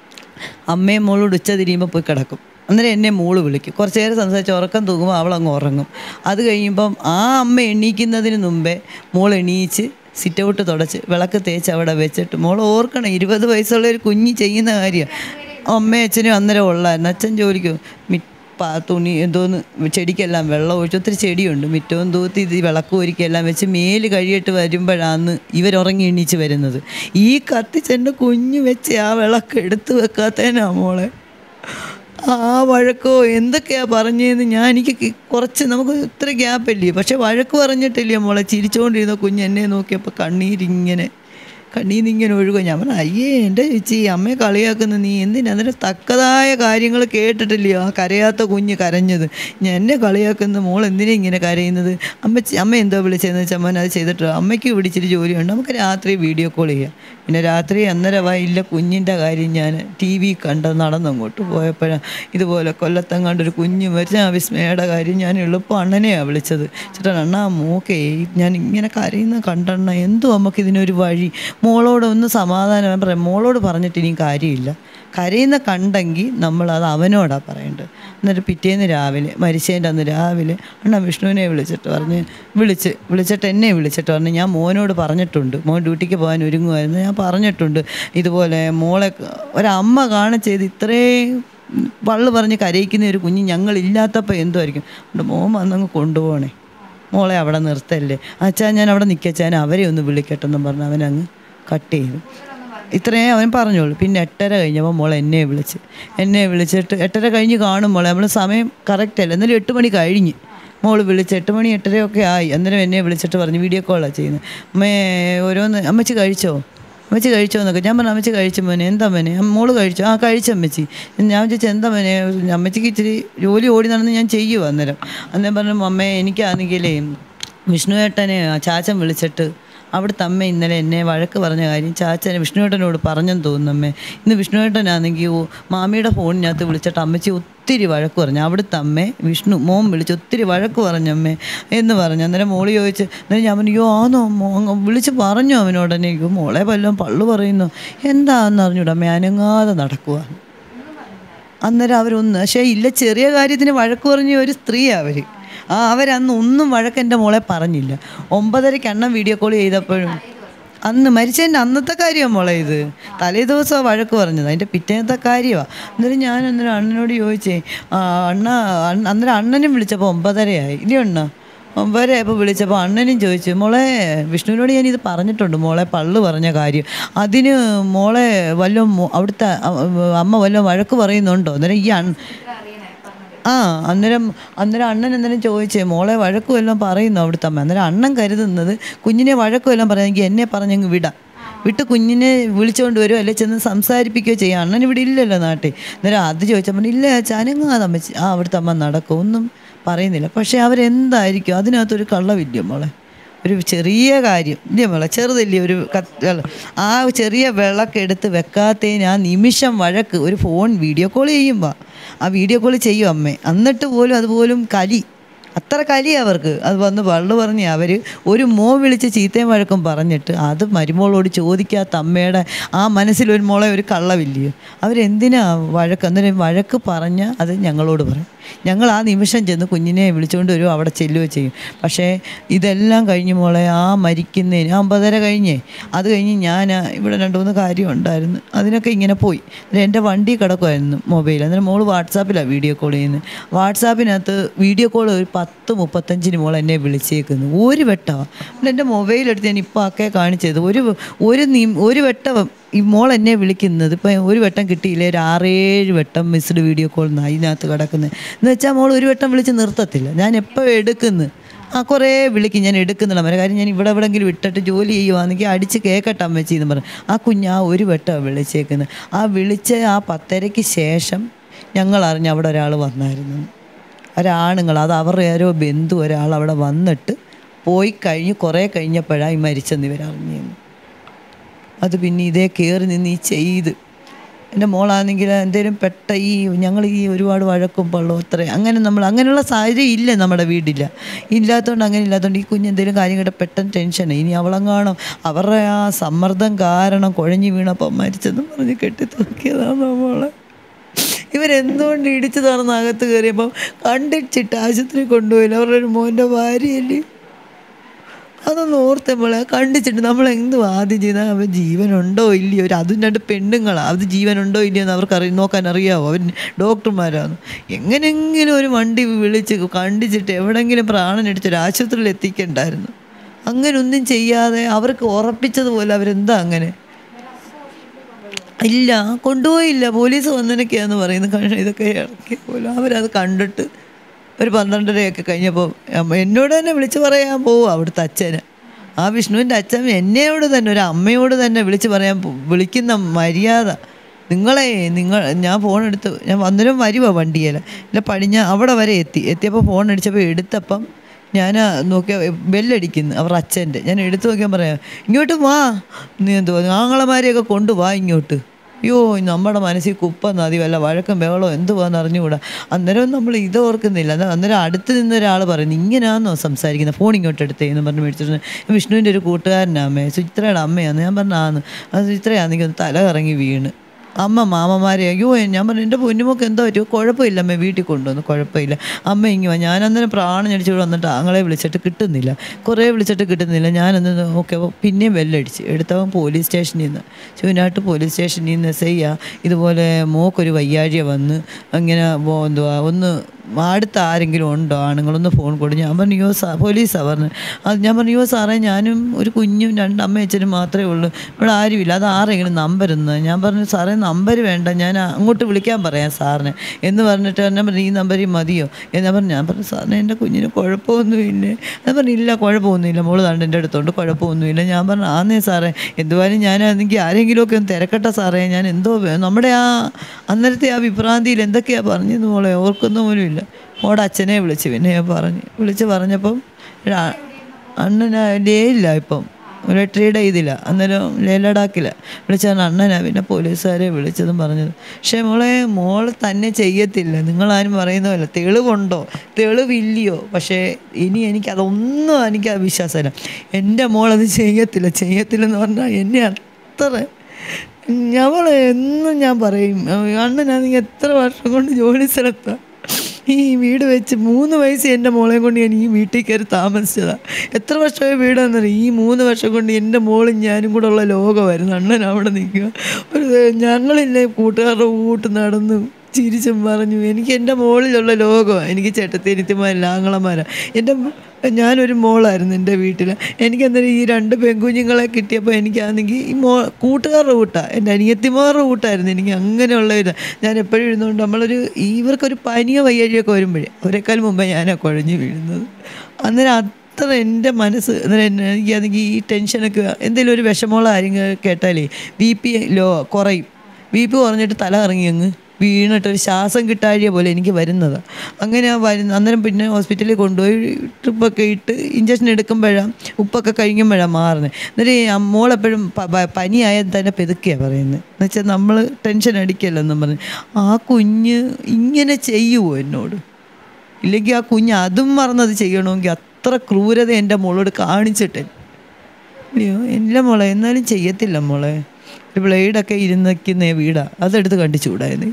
അമ്മയും മോളോട് ഉച്ച തിരിയുമ്പോൾ പോയി കിടക്കും അന്നേരം എന്നെ മോള് വിളിക്കും കുറച്ച് നേരം സംസാരിച്ച് ഉറക്കം തൂങ്ങുമ്പോൾ അവളങ്ങ് ഉറങ്ങും അത് കഴിയുമ്പം ആ അമ്മ എണീക്കുന്നതിന് മുമ്പേ മോൾ എണീച്ച് സിറ്റ് ഔട്ട് തുടച്ച് വിളക്ക് തേച്ച് അവിടെ വെച്ചിട്ട് മോൾ ഓർക്കണം ഇരുപത് വയസ്സുള്ള ഒരു കുഞ്ഞ് ചെയ്യുന്ന കാര്യം അമ്മയും അച്ഛനും അന്നേരം ഉള്ളായിരുന്നു അച്ഛൻ ജോലിക്ക് മി പാ തുണി എന്തോന്ന് ചെടിക്കെല്ലാം വെള്ളം ഒഴിച്ച് ഒത്തിരി ചെടിയുണ്ട് മിറ്റവും തൂത്തി ഇത് വിളക്ക് ഒരുക്കെല്ലാം വെച്ച് മേല് കഴിയിട്ട് വരുമ്പോഴാണ് ഇവരുറങ്ങി എണീച്ച് വരുന്നത് ഈ കത്തിച്ചെൻ്റെ കുഞ്ഞ് വെച്ച് ആ വിളക്ക് എടുത്ത് വെക്കാത്തതിനാ മോളെ ആ വഴക്കോ എന്തൊക്കെയാ പറഞ്ഞതെന്ന് ഞാൻ എനിക്ക് കി- കുറച്ച് നമുക്ക് ഇത്ര ഗ്യാപ്പല്ലേ പക്ഷെ വഴക്ക് പറഞ്ഞിട്ടില്ലേ മോളെ ചിരിച്ചുകൊണ്ടിരുന്ന കുഞ്ഞ് എന്നെ നോക്കിയപ്പോൾ കണ്ണീരിങ്ങനെ കണ്ണീന്ന് ഇങ്ങനെ ഒഴുകുക ഞാൻ പറഞ്ഞു അയ്യേ എൻ്റെ ചേച്ചി അമ്മയെ കളിയാക്കുന്ന നീ എന്തിനാ അന്നേരം തക്കതായ കാര്യങ്ങൾ കേട്ടിട്ടില്ലയോ ആ കരയാത്ത കുഞ്ഞ് കരഞ്ഞത് ഞാൻ എന്നെ കളിയാക്കുന്ന മോൾ എന്തിനാ ഇങ്ങനെ കരയുന്നത് അമ്മച്ചി അമ്മ എന്തോ വിളിച്ചതെന്ന് വെച്ചാൽ അമ്മ അത് ചെയ്തിട്ട് അമ്മയ്ക്ക് പിടിച്ചിട്ട് ജോലിയുണ്ട് നമുക്ക് രാത്രി വീഡിയോ കോൾ ചെയ്യാം പിന്നെ രാത്രി അന്നേരമാ ഇല്ല കുഞ്ഞിൻ്റെ കാര്യം ഞാൻ ടി വി കണ്ട് നടന്നങ്ങോട്ട് പോയപ്പോഴാണ് ഇതുപോലെ കൊല്ലത്തങ്ങാണ്ട് ഒരു കുഞ്ഞ് മരിച്ച ആ വിസ്മയുടെ കാര്യം ഞാൻ എളുപ്പം അണ്ണനെയാണ് വിളിച്ചത് ചേട്ടാ അണ്ണാ മൂക്കേ ഞാൻ ഇങ്ങനെ കരയുന്ന കണ്ടെണ്ണ എന്തോ നമുക്ക് ഇതിനൊരു വഴി മോളോട് ഒന്ന് സമാധാനം ഞാൻ പറയാം മോളോട് പറഞ്ഞിട്ട് ഇനി കാര്യമില്ല കരയുന്ന കണ്ടെങ്കിൽ നമ്മൾ അത് അവനോടാണ് പറയേണ്ടത് എന്നിട്ട് പിറ്റേന്ന് രാവിലെ മരിച്ചതിൻ്റെ അന്ന് രാവിലെ അണ്ണ വിഷ്ണുവിനെ വിളിച്ചിട്ട് പറഞ്ഞ് വിളിച്ച് വിളിച്ചിട്ട് എന്നെ വിളിച്ചിട്ട് പറഞ്ഞ് ഞാൻ മോനോട് പറഞ്ഞിട്ടുണ്ട് മോൻ ഡ്യൂട്ടിക്ക് പോകാൻ ഒരുങ്ങുമായിരുന്നു ഞാൻ പറഞ്ഞിട്ടുണ്ട് ഇതുപോലെ മോളെ ഒരമ്മ കാണിച്ചത് ഇത്രയും വള്ളു പറഞ്ഞ് കരയിക്കുന്ന ഒരു കുഞ്ഞ് ഞങ്ങളില്ലാത്തപ്പോൾ എന്തുമായിരിക്കും അതുകൊണ്ട് മോൻ വന്നങ്ങ് കൊണ്ടുപോകണേ മോളെ അവിടെ നിർത്തല്ലേ അച്ഛാ ഞാൻ അവിടെ നിൽക്കച്ചാൻ അവരെ ഒന്ന് വിളിക്കട്ടെന്നും പറഞ്ഞ് അവനങ്ങ് കട്ട് ചെയ്തു ഇത്രയും അവൻ പറഞ്ഞോളൂ പിന്നെ എട്ടര കഴിഞ്ഞപ്പോൾ മോൾ എന്നെ വിളിച്ച് എന്നെ വിളിച്ചിട്ട് എട്ടര കഴിഞ്ഞ് കാണും മോളെ നമ്മൾ സമയം കറക്റ്റ് അല്ല എന്നാലും എട്ട് മണി കഴിഞ്ഞ് മോൾ വിളിച്ച് എട്ട് മണി എട്ടരയൊക്കെ ആയി അന്നേരം എന്നെ വിളിച്ചിട്ട് പറഞ്ഞു വീഡിയോ കോളാണ് ചെയ്യുന്നത് അമ്മേ ഓരോന്ന് അമ്മച്ചി കഴിച്ചോ അമ്മച്ചി കഴിച്ചോ എന്നൊക്കെ ഞാൻ പറഞ്ഞു അമ്മച്ചി കഴിച്ചു മോനെ എന്താ മോനെ അമ്മ മോള് കഴിച്ചോ ആ കഴിച്ചു അമ്മച്ചി ഞാൻ ചോദിച്ചു എന്താ മോനെ അമ്മച്ചിക്ക് ഇച്ചിരി ജോലി ഓടി നടന്ന് ഞാൻ ചെയ്യുമോ അന്നേരം അന്നേരം പറഞ്ഞു അമ്മേ എനിക്കാണെങ്കിലേ വിഷ്ണുവേട്ടനെ ചാച്ചൻ വിളിച്ചിട്ട് അവിടുത്തെ അമ്മ ഇന്നലെ എന്നെ വഴക്ക് പറഞ്ഞ കാര്യം ചാച്ചനെ വിഷ്ണുവേട്ടനോട് പറഞ്ഞെന്ന് തോന്നുന്നു അമ്മേ ഇന്ന് വിഷ്ണുവേട്ടനാണെങ്കിൽ ഓ മാമിയുടെ ഫോണിനകത്ത് വിളിച്ചിട്ട് അമ്മച്ചി ഒത്തിരി വഴക്ക് പറഞ്ഞു അവിടുത്തെ അമ്മേ വിഷ്ണു മോൻ വിളിച്ച് ഒത്തിരി വഴക്ക് പറഞ്ഞു അമ്മേ എന്ന് പറഞ്ഞു അന്നേരം മോള് ചോദിച്ച് അന്നേരം ഞാൻ പറഞ്ഞു അയ്യോ ആന്നോ മോ അങ്ങ് വിളിച്ച് പറഞ്ഞു അവനോടനെ അയ്യോ മോളെ വല്ലതും പള്ളു പറയുന്നു എന്താന്ന് അറിഞ്ഞൂടാ അമ്മേ അനങ്ങാതെ നടക്കുക അന്നേരം അവരൊന്ന് പക്ഷേ ഇല്ല ചെറിയ കാര്യത്തിന് വഴക്ക് പറഞ്ഞ ഒരു സ്ത്രീയാണ് അവർ ആ അവരന്ന് ഒന്നും വഴക്ക് എൻ്റെ മോളെ പറഞ്ഞില്ല ഒമ്പതരയ്ക്ക് അണ്ണൻ വീഡിയോ കോൾ ചെയ്തപ്പോഴും അന്ന് മരിച്ചതിൻ്റെ അന്നത്തെ കാര്യമാണ് മോളെ ഇത് തലേ ദിവസം വഴക്ക് പറഞ്ഞത് അതിൻ്റെ പിറ്റേന്നത്തെ കാര്യമാണ് അന്നേരം ഞാൻ അന്നേരം അണ്ണനോട് ചോദിച്ചേ ആ, അണ്ണ അണ്ണ- അന്നേരം അണ്ണനും വിളിച്ചപ്പോൾ ഒമ്പതരയായി ഇല്ലേ അണ്ണ ഒമ്പതര ഇപ്പോൾ വിളിച്ചപ്പോൾ അണ്ണനും ചോദിച്ചു മോളെ വിഷ്ണുവിനോട് ഞാൻ ഇത് പറഞ്ഞിട്ടുണ്ട് മോളെ പള്ളു പറഞ്ഞ കാര്യം അതിന് മോളെ വല്ലതും മോ- അവിടുത്തെ അ- അമ്മ വല്ലതും വഴക്ക് പറയുന്നുണ്ടോ അന്നേരം ഈ അണ്ണ ആ അന്നേരം അന്നേരം അണ്ണൻ അന്നേരം ചോദിച്ചേ മോളെ വഴക്കും എല്ലാം പറയുന്നു അവിടുത്തെ അമ്മ അന്നേരം അണ്ണൻ കരുതുന്നത് കുഞ്ഞിനെ വഴക്കും എല്ലാം പറയുമെങ്കിൽ എന്നെ പറഞ്ഞങ്ങ് വിടാം വിട്ട് കുഞ്ഞിനെ വിളിച്ചുകൊണ്ട് വരുമോ അല്ലെ ചെന്ന് സംസാരിപ്പിക്കുകയോ ചെയ്യാം അണ്ണൻ ഇവിടെ ഇല്ലല്ലോ നാട്ടിൽ അന്നേരം അത് ചോദിച്ചപ്പോൾ ഇല്ല ചാനങ്ങാതെ അമ്മച്ചി ആ അവിടുത്തെ അമ്മ നടക്കും ഒന്നും പറയുന്നില്ല പക്ഷേ അവരെന്തായിരിക്കും അതിനകത്തൊരു കള്ളവില്ല മോളെ ഒരു ചെറിയ കാര്യം ഇല്ലേ മോളെ ചെറുതല്ലേ ഒരു കത്ത് അല്ല, ആ ചെറിയ വിളക്കെടുത്ത് വെക്കാത്തതിന് ആ നിമിഷം വഴക്ക് ഒരു ഫോൺ വീഡിയോ കോൾ ചെയ്യുമ്പോൾ ആ വീഡിയോ കോൾ ചെയ്യും അമ്മേ എന്നിട്ട് പോലും അതുപോലും കലി അത്ര കലി അവർക്ക് അത് വന്ന് വള്ളു പറഞ്ഞ് അവർ ഒരു മോ വിളിച്ച് ചീത്തയും വഴക്കും പറഞ്ഞിട്ട് അത് മരുമോളോട് ചോദിക്കാത്ത അമ്മയുടെ ആ മനസ്സിൽ ഒരു മോളെ ഒരു കള്ളവില്ലയോ അവരെന്തിനാ വഴക്ക് അന്നേരം വഴക്ക് പറഞ്ഞാൽ അത് ഞങ്ങളോട് പറയും ഞങ്ങൾ ആ നിമിഷം ചെന്ന് കുഞ്ഞിനെ വിളിച്ചുകൊണ്ട് വരും അവിടെ ചെല്ലുകയോ ചെയ്യും പക്ഷേ ഇതെല്ലാം കഴിഞ്ഞ് മോളെ ആ മരിക്കുന്നതിന് ആ അമ്പതര കഴിഞ്ഞേ അത് കഴിഞ്ഞ് ഞാൻ ആ ഇവിടെ രണ്ട് മൂന്ന് കാര്യം ഉണ്ടായിരുന്നു അതിനൊക്കെ ഇങ്ങനെ പോയി അന്നേരം എൻ്റെ വണ്ടി കിടക്കുമായിരുന്നു മൊബൈൽ അന്നേരം മോള് വാട്സാപ്പിലാണ് വീഡിയോ കോൾ ചെയ്യുന്നത് വാട്സാപ്പിനകത്ത് വീഡിയോ കോൾ ഒരു പത്ത് മുപ്പത്തഞ്ചിന് മോൾ എന്നെ വിളിച്ചേക്കുന്നു ഒരു വെട്ടമാണ് എന്നിട്ട് എൻ്റെ മൊബൈലെടുത്ത് ഞാൻ ഇപ്പോൾ ഒക്കെ കാണിച്ചത് ഒരു ഒരു നീ ഒരു വെട്ടം ഈ മോൾ എന്നെ വിളിക്കുന്നത് ഇപ്പം ഒരു വട്ടം കിട്ടിയില്ലേ ഒരു ആറേഴ് വട്ടം മിസ്ഡ് വീഡിയോ കോൾ എന്നാണ് ഇതിനകത്ത് കിടക്കുന്നത് എന്ന് വെച്ചാൽ മോൾ ഒരു വട്ടം വിളിച്ച് നിർത്തത്തില്ല ഞാൻ എപ്പോൾ എടുക്കുന്നു ആ കുറേ വിളിക്കും ഞാൻ എടുക്കുന്നില്ല മരം കാര്യം ഞാൻ ഇവിടെ എവിടെയെങ്കിലും വിട്ടിട്ട് ജോലി ചെയ്യുവാണെങ്കിൽ അടിച്ച് കേൾക്കട്ടെ അമ്മച്ചി എന്ന് പറഞ്ഞു ആ കുഞ്ഞ് ആ ഒരു വട്ടം വിളിച്ചേക്കുന്നത് ആ വിളിച്ച ആ പത്തരയ്ക്ക് ശേഷം ഞങ്ങൾ അറിഞ്ഞ് അവിടെ ഒരാൾ വന്നായിരുന്നു ഒരാണുങ്ങൾ അത് അവരുടെ ആരോ ബന്ധു ഒരാൾ അവിടെ വന്നിട്ട് പോയി കഴിഞ്ഞ് കുറേ കഴിഞ്ഞപ്പോഴാണ് ഈ മരിച്ചെന്ന് ഇവരറിഞ്ഞിരുന്നു അത് പിന്നെ ഇതേ കയറി നിന്ന് ഈ ചെയ്ത് എൻ്റെ മോളാണെങ്കിൽ എന്തേലും പെട്ട ഈ ഞങ്ങൾ ഈ ഒരുപാട് വഴക്കും പള്ളോ അത്ര അങ്ങനെ നമ്മൾ അങ്ങനെയുള്ള സാഹചര്യം ഇല്ല നമ്മുടെ വീട്ടില്ല ഇല്ലാത്തതുകൊണ്ട് അങ്ങനെ ഇല്ലാത്തതുകൊണ്ട് ഈ കുഞ്ഞ് എന്തെങ്കിലും കാര്യം കേട്ട പെട്ടെന്ന് ടെൻഷൻ ഇനി അവളെങ്ങാണം അവരുടെ ആ സമ്മർദ്ദം കാരണം കുഴഞ്ഞു വീണപ്പം മരിച്ചെന്ന് പറഞ്ഞ് കെട്ടി തൂക്കിയതാണ് മോളെ ഇവരെന്തുകൊണ്ട് ഇടിച്ചു തറന്ന് അകത്ത് കയറിയപ്പം കണ്ടിച്ചിട്ട് ആശുപത്രി കൊണ്ടുപോയില്ല അവരുടെ ഒരു മോൻ്റെ ഭാര്യയല്ലേ അതൊന്ന് ഓർത്തപ്പോളെ കണ്ടിച്ചിട്ട് നമ്മൾ എന്ത് ആദ്യം ചെയ്താൽ അവൻ ജീവനുണ്ടോ ഇല്ലയോ ഒരു അതും രണ്ട് പെണ്ണുങ്ങളാണ് അത് ജീവനുണ്ടോ ഇല്ലയോ എന്ന് അവർക്ക് അറിയ നോക്കാൻ അറിയാവോ അവൻ ഡോക്ടർമാരാണ് എങ്ങനെയെങ്കിലും ഒരു വണ്ടി വിളിച്ച് കണ്ടിച്ചിട്ട് എവിടെയെങ്കിലും പ്രാണനെടുത്ത് ഒരു ആശുപത്രിയിൽ എത്തിക്കണ്ടായിരുന്നു അങ്ങനെ ഒന്നും ചെയ്യാതെ അവർക്ക് ഉറപ്പിച്ചതുപോലെ അവരെന്താ അങ്ങനെ ഇല്ല കൊണ്ടുപോയില്ല പോലീസ് വന്നനൊക്കെയാന്ന് പറയുന്നത് കാരണം ഇതൊക്കെ ഇറക്കി പോലും അവരത് കണ്ടിട്ട് ഒരു പന്ത്രണ്ടരയൊക്കെ കഴിഞ്ഞപ്പോൾ അമ്മ എന്നോട് തന്നെ വിളിച്ച് പറയാൻ പോവും അവിടുത്തെ അച്ഛന് ആ വിഷ്ണുവിൻ്റെ അച്ഛൻ എന്നോട് തന്നെ ഒരു അമ്മയോട് തന്നെ വിളിച്ച് പറയാൻ പോ- വിളിക്കുന്ന മര്യാദ നിങ്ങളെ നിങ്ങൾ ഞാൻ ഫോൺ എടുത്ത് ഞാൻ വന്നേരം വരുവാ വണ്ടിയിൽ ഇല്ല പടിഞ്ഞ അവിടെ വരെ എത്തി എത്തിയപ്പോൾ ഫോൺ അടിച്ചപ്പോൾ എടുത്തപ്പം ഞാൻ നോക്കിയ ബെല്ലടിക്കുന്നു അവർ അച്ഛൻ്റെ ഞാൻ എടുത്തു നോക്കിയാൽ പറയാം ഇങ്ങോട്ട് വാ നീ എന്തോ ആങ്ങളമാരെയൊക്കെ കൊണ്ടുവാ ഇങ്ങോട്ട് അയ്യോ നമ്മുടെ മനസ്സിൽ കുപ്പ നദി വല്ല വഴക്കം ബഹളോ എന്തുവാന്ന് അറിഞ്ഞുകൂടാ അന്നേരം നമ്മൾ ഇത് ഓർക്കുന്നില്ല അന്നേരം അന്നേരം അടുത്ത് നിന്ന് ഒരാൾ പറയുന്നു ഇങ്ങനെയാണെന്നോ സംസാരിക്കുന്നത് ഫോൺ ഇങ്ങോട്ട് എടുത്തേ എന്ന് പറഞ്ഞ് മേടിച്ചിട്ട് വിഷ്ണുവിൻ്റെ ഒരു കൂട്ടുകാരനാ അമ്മേ സുചിത്രയുടെ അമ്മയാണ് ഞാൻ പറഞ്ഞു ആന്ന് അത് സുചിത്രയാണെങ്കിൽ ഒന്ന് തല കറങ്ങി വീണ് അമ്മ മാമന്മാരെ അയ്യോ ഞാൻ പറഞ്ഞു എൻ്റെ പൊന്നുമൊക്കെ എന്തോ പറ്റുമോ കുഴപ്പമില്ല അമ്മ വീട്ടിൽ കൊണ്ടുവന്നു കുഴപ്പമില്ല അമ്മ ഇങ്ങ് വാ ഞാൻ അന്നേരം പ്രാണം ഞടിച്ചു വന്നിട്ട് ആങ്ങളെ വിളിച്ചിട്ട് കിട്ടുന്നില്ല കുറേ വിളിച്ചിട്ട് കിട്ടുന്നില്ല ഞാനന്ന് നോക്കിയപ്പോൾ പിന്നെയും ബെല്ലടിച്ച് എടുത്തവൻ പോലീസ് സ്റ്റേഷനിൽ നിന്ന് ചൂനാട്ട് പോലീസ് സ്റ്റേഷനിൽ നിന്ന് എസ് ഐ ഇതുപോലെ മോക്കൊരു വയ്യാഴിക വന്ന് അങ്ങനെ ബോ- എന്തുവാ ഒന്ന് അടുത്ത് ആരെങ്കിലും ഉണ്ടോ ആണുങ്ങളൊന്ന് ഫോൺ കൊടുത്തു ഞാൻ പറഞ്ഞു യോ സാ പോലീസാണ് പറഞ്ഞു അത് ഞാൻ പറഞ്ഞു യോ സാറേ ഞാനും ഒരു കുഞ്ഞും രണ്ട് അമ്മയച്ഛനും മാത്രമേ ഉള്ളൂ ഇവിടെ ആരുമില്ല അത് ആരെങ്കിലും നമ്പർ ഒന്ന് ഞാൻ പറഞ്ഞു സാറേ നമ്പർ വേണ്ട ഞാൻ അങ്ങോട്ട് വിളിക്കാൻ പറയാം സാറിനെ എന്ന് പറഞ്ഞിട്ട് ഞാൻ പറഞ്ഞു ഈ നമ്പറിൽ മതിയോ എന്ന് പറഞ്ഞു ഞാൻ പറഞ്ഞു സാറിന് എൻ്റെ കുഞ്ഞിന് കുഴപ്പമൊന്നുമില്ലേ ഞാൻ പറഞ്ഞു ഇല്ല കുഴപ്പമൊന്നുമില്ല മോള് തണ്ട് എൻ്റെ അടുത്തുണ്ട് കുഴപ്പമൊന്നുമില്ല ഞാൻ പറഞ്ഞു ആന്നേ സാറേ എന്തുവായാലും ഞാനാണെങ്കിൽ ആരെങ്കിലുമൊക്കെ ഒന്ന് തിരക്കട്ടെ സാറേ ഞാൻ എന്തോ വേ- നമ്മുടെ ആ അന്നേരത്തെ ആ വിഭ്രാന്തിയിൽ എന്തൊക്കെയാണ് പറഞ്ഞത് മോളെ ഓർക്കുന്ന പോലും ഇല്ല മോടെ അച്ഛനെ വിളിച്ച് പിന്നെ ഞാൻ പറഞ്ഞു വിളിച്ച് പറഞ്ഞപ്പം എടാ, അണ്ണനാ ലേ ഇല്ല ഇപ്പം റിട്രീഡ് ചെയ്തില്ല അന്നേരം ലേലടാക്കില്ല വിളിച്ച അണ്ണനാ പിന്നെ പോലീസുകാരെ വിളിച്ചതും പറഞ്ഞത് പക്ഷേ മോളെ മോൾ തന്നെ ചെയ്യത്തില്ല നിങ്ങളാരും പറയുന്നതല്ല തെളിവുണ്ടോ തെളിവില്ലയോ പക്ഷേ ഇനി എനിക്കതൊന്നും എനിക്ക് ആ വിശ്വാസമില്ല എൻ്റെ മോളത് ചെയ്യത്തില്ല ചെയ്യത്തില്ലെന്ന് പറഞ്ഞാൽ എന്നെ അത്ര ഞങ്ങൾ എന്നും ഞാൻ പറയും അണ്ണനാണെങ്കിൽ എത്ര വർഷം കൊണ്ട് ജോലി സ്ഥലത്താണ് ഈ വീട് വെച്ച് മൂന്ന് വയസ്സ് എൻ്റെ മോളെയും കൊണ്ട് ഞാൻ ഈ വീട്ടിൽ കയറി താമസിച്ചതാണ് എത്ര വർഷമായി വീടാന്നറിയും ഈ മൂന്ന് വർഷം കൊണ്ട് എൻ്റെ മോളും ഞാനും കൂടെ ഉള്ള ലോകമായിരുന്നു അണ്ണൻ അവിടെ നിൽക്കുക ഒരു ഞങ്ങളില്ലേ കൂട്ടുകാരുടെ കൂട്ട് നടന്നു ചിരിച്ചും പറഞ്ഞു എനിക്ക് എൻ്റെ മോളിലുള്ള ലോകമാണ് എനിക്ക് ചേട്ടത്തേനിത്തിമാരില്ല ആങ്ങളമാരാണ് എൻ്റെ ഞാനൊരു മോളായിരുന്നു എൻ്റെ വീട്ടിൽ എനിക്ക് അന്നേരം ഈ രണ്ട് പെൺകുഞ്ഞുങ്ങളെ കിട്ടിയപ്പോൾ എനിക്കാണെങ്കിൽ ഈ മോ കൂട്ടുകാരുടെ കൂട്ടാണ് എൻ്റെ അനിയത്തിമാരുടെ കൂട്ടായിരുന്നു എനിക്ക് അങ്ങനെയുള്ള ഇത് ഞാൻ എപ്പോഴും ഇരുന്നുകൊണ്ട് നമ്മളൊരു ഇവർക്കൊരു പനിയോ വയ്യാഴിയൊക്കെ വരുമ്പോഴേ അവരെക്കാൾ മുമ്പേ ഞാനാണ് കുഴഞ്ഞു വീഴുന്നത് അന്നേരം അത്ര എൻ്റെ മനസ്സ് അന്നേരം എന്നെ- എനിക്കാണെങ്കിൽ ഈ ടെൻഷനൊക്കെ എന്തെങ്കിലും ഒരു വിഷമമുള്ള ആരെങ്കിലും കേട്ടാലേ ബി പി ലോ കുറയും ബി പി കുറഞ്ഞിട്ട് തല ഇറങ്ങി അങ്ങ് വീണിട്ട് ഒരു ശ്വാസം കിട്ടാഴിയ പോലെ എനിക്ക് വരുന്നത് അങ്ങനെ ആ വരുന്ന അന്നേരം പിന്നെ ഹോസ്പിറ്റലിൽ കൊണ്ടുപോയി ട്രിപ്പൊക്കെ ഇട്ട് ഇഞ്ചക്ഷൻ എടുക്കുമ്പോഴാണ് ഉപ്പൊക്കെ കഴിക്കുമ്പോഴാണ് മാറുന്നത് എന്നിട്ട് ഈ മോളെപ്പോഴും പ- പ- പനിയായാൽ തന്നെ പെതുക്കിയാണ് പറയുന്നത് എന്നുവെച്ചാൽ നമ്മൾ ടെൻഷൻ അടിക്കല്ലെന്നും പറഞ്ഞ് ആ കുഞ്ഞ് ഇങ്ങനെ ചെയ്യുമോ എന്നോട് ഇല്ലെങ്കിൽ ആ കുഞ്ഞ് അതും മറന്നത് ചെയ്യണമെങ്കിൽ അത്ര ക്രൂരത എൻ്റെ മോളോട് കാണിച്ചിട്ട് അയ്യോ ഇല്ല മോളെ എന്നാലും ചെയ്യത്തില്ല മോളെ ഒരു ബ്ലേഡൊക്കെ ഇരുന്നിക്കുന്ന വീടാ അതെടുത്ത് കണ്ടിച്ചൂടായിരുന്നു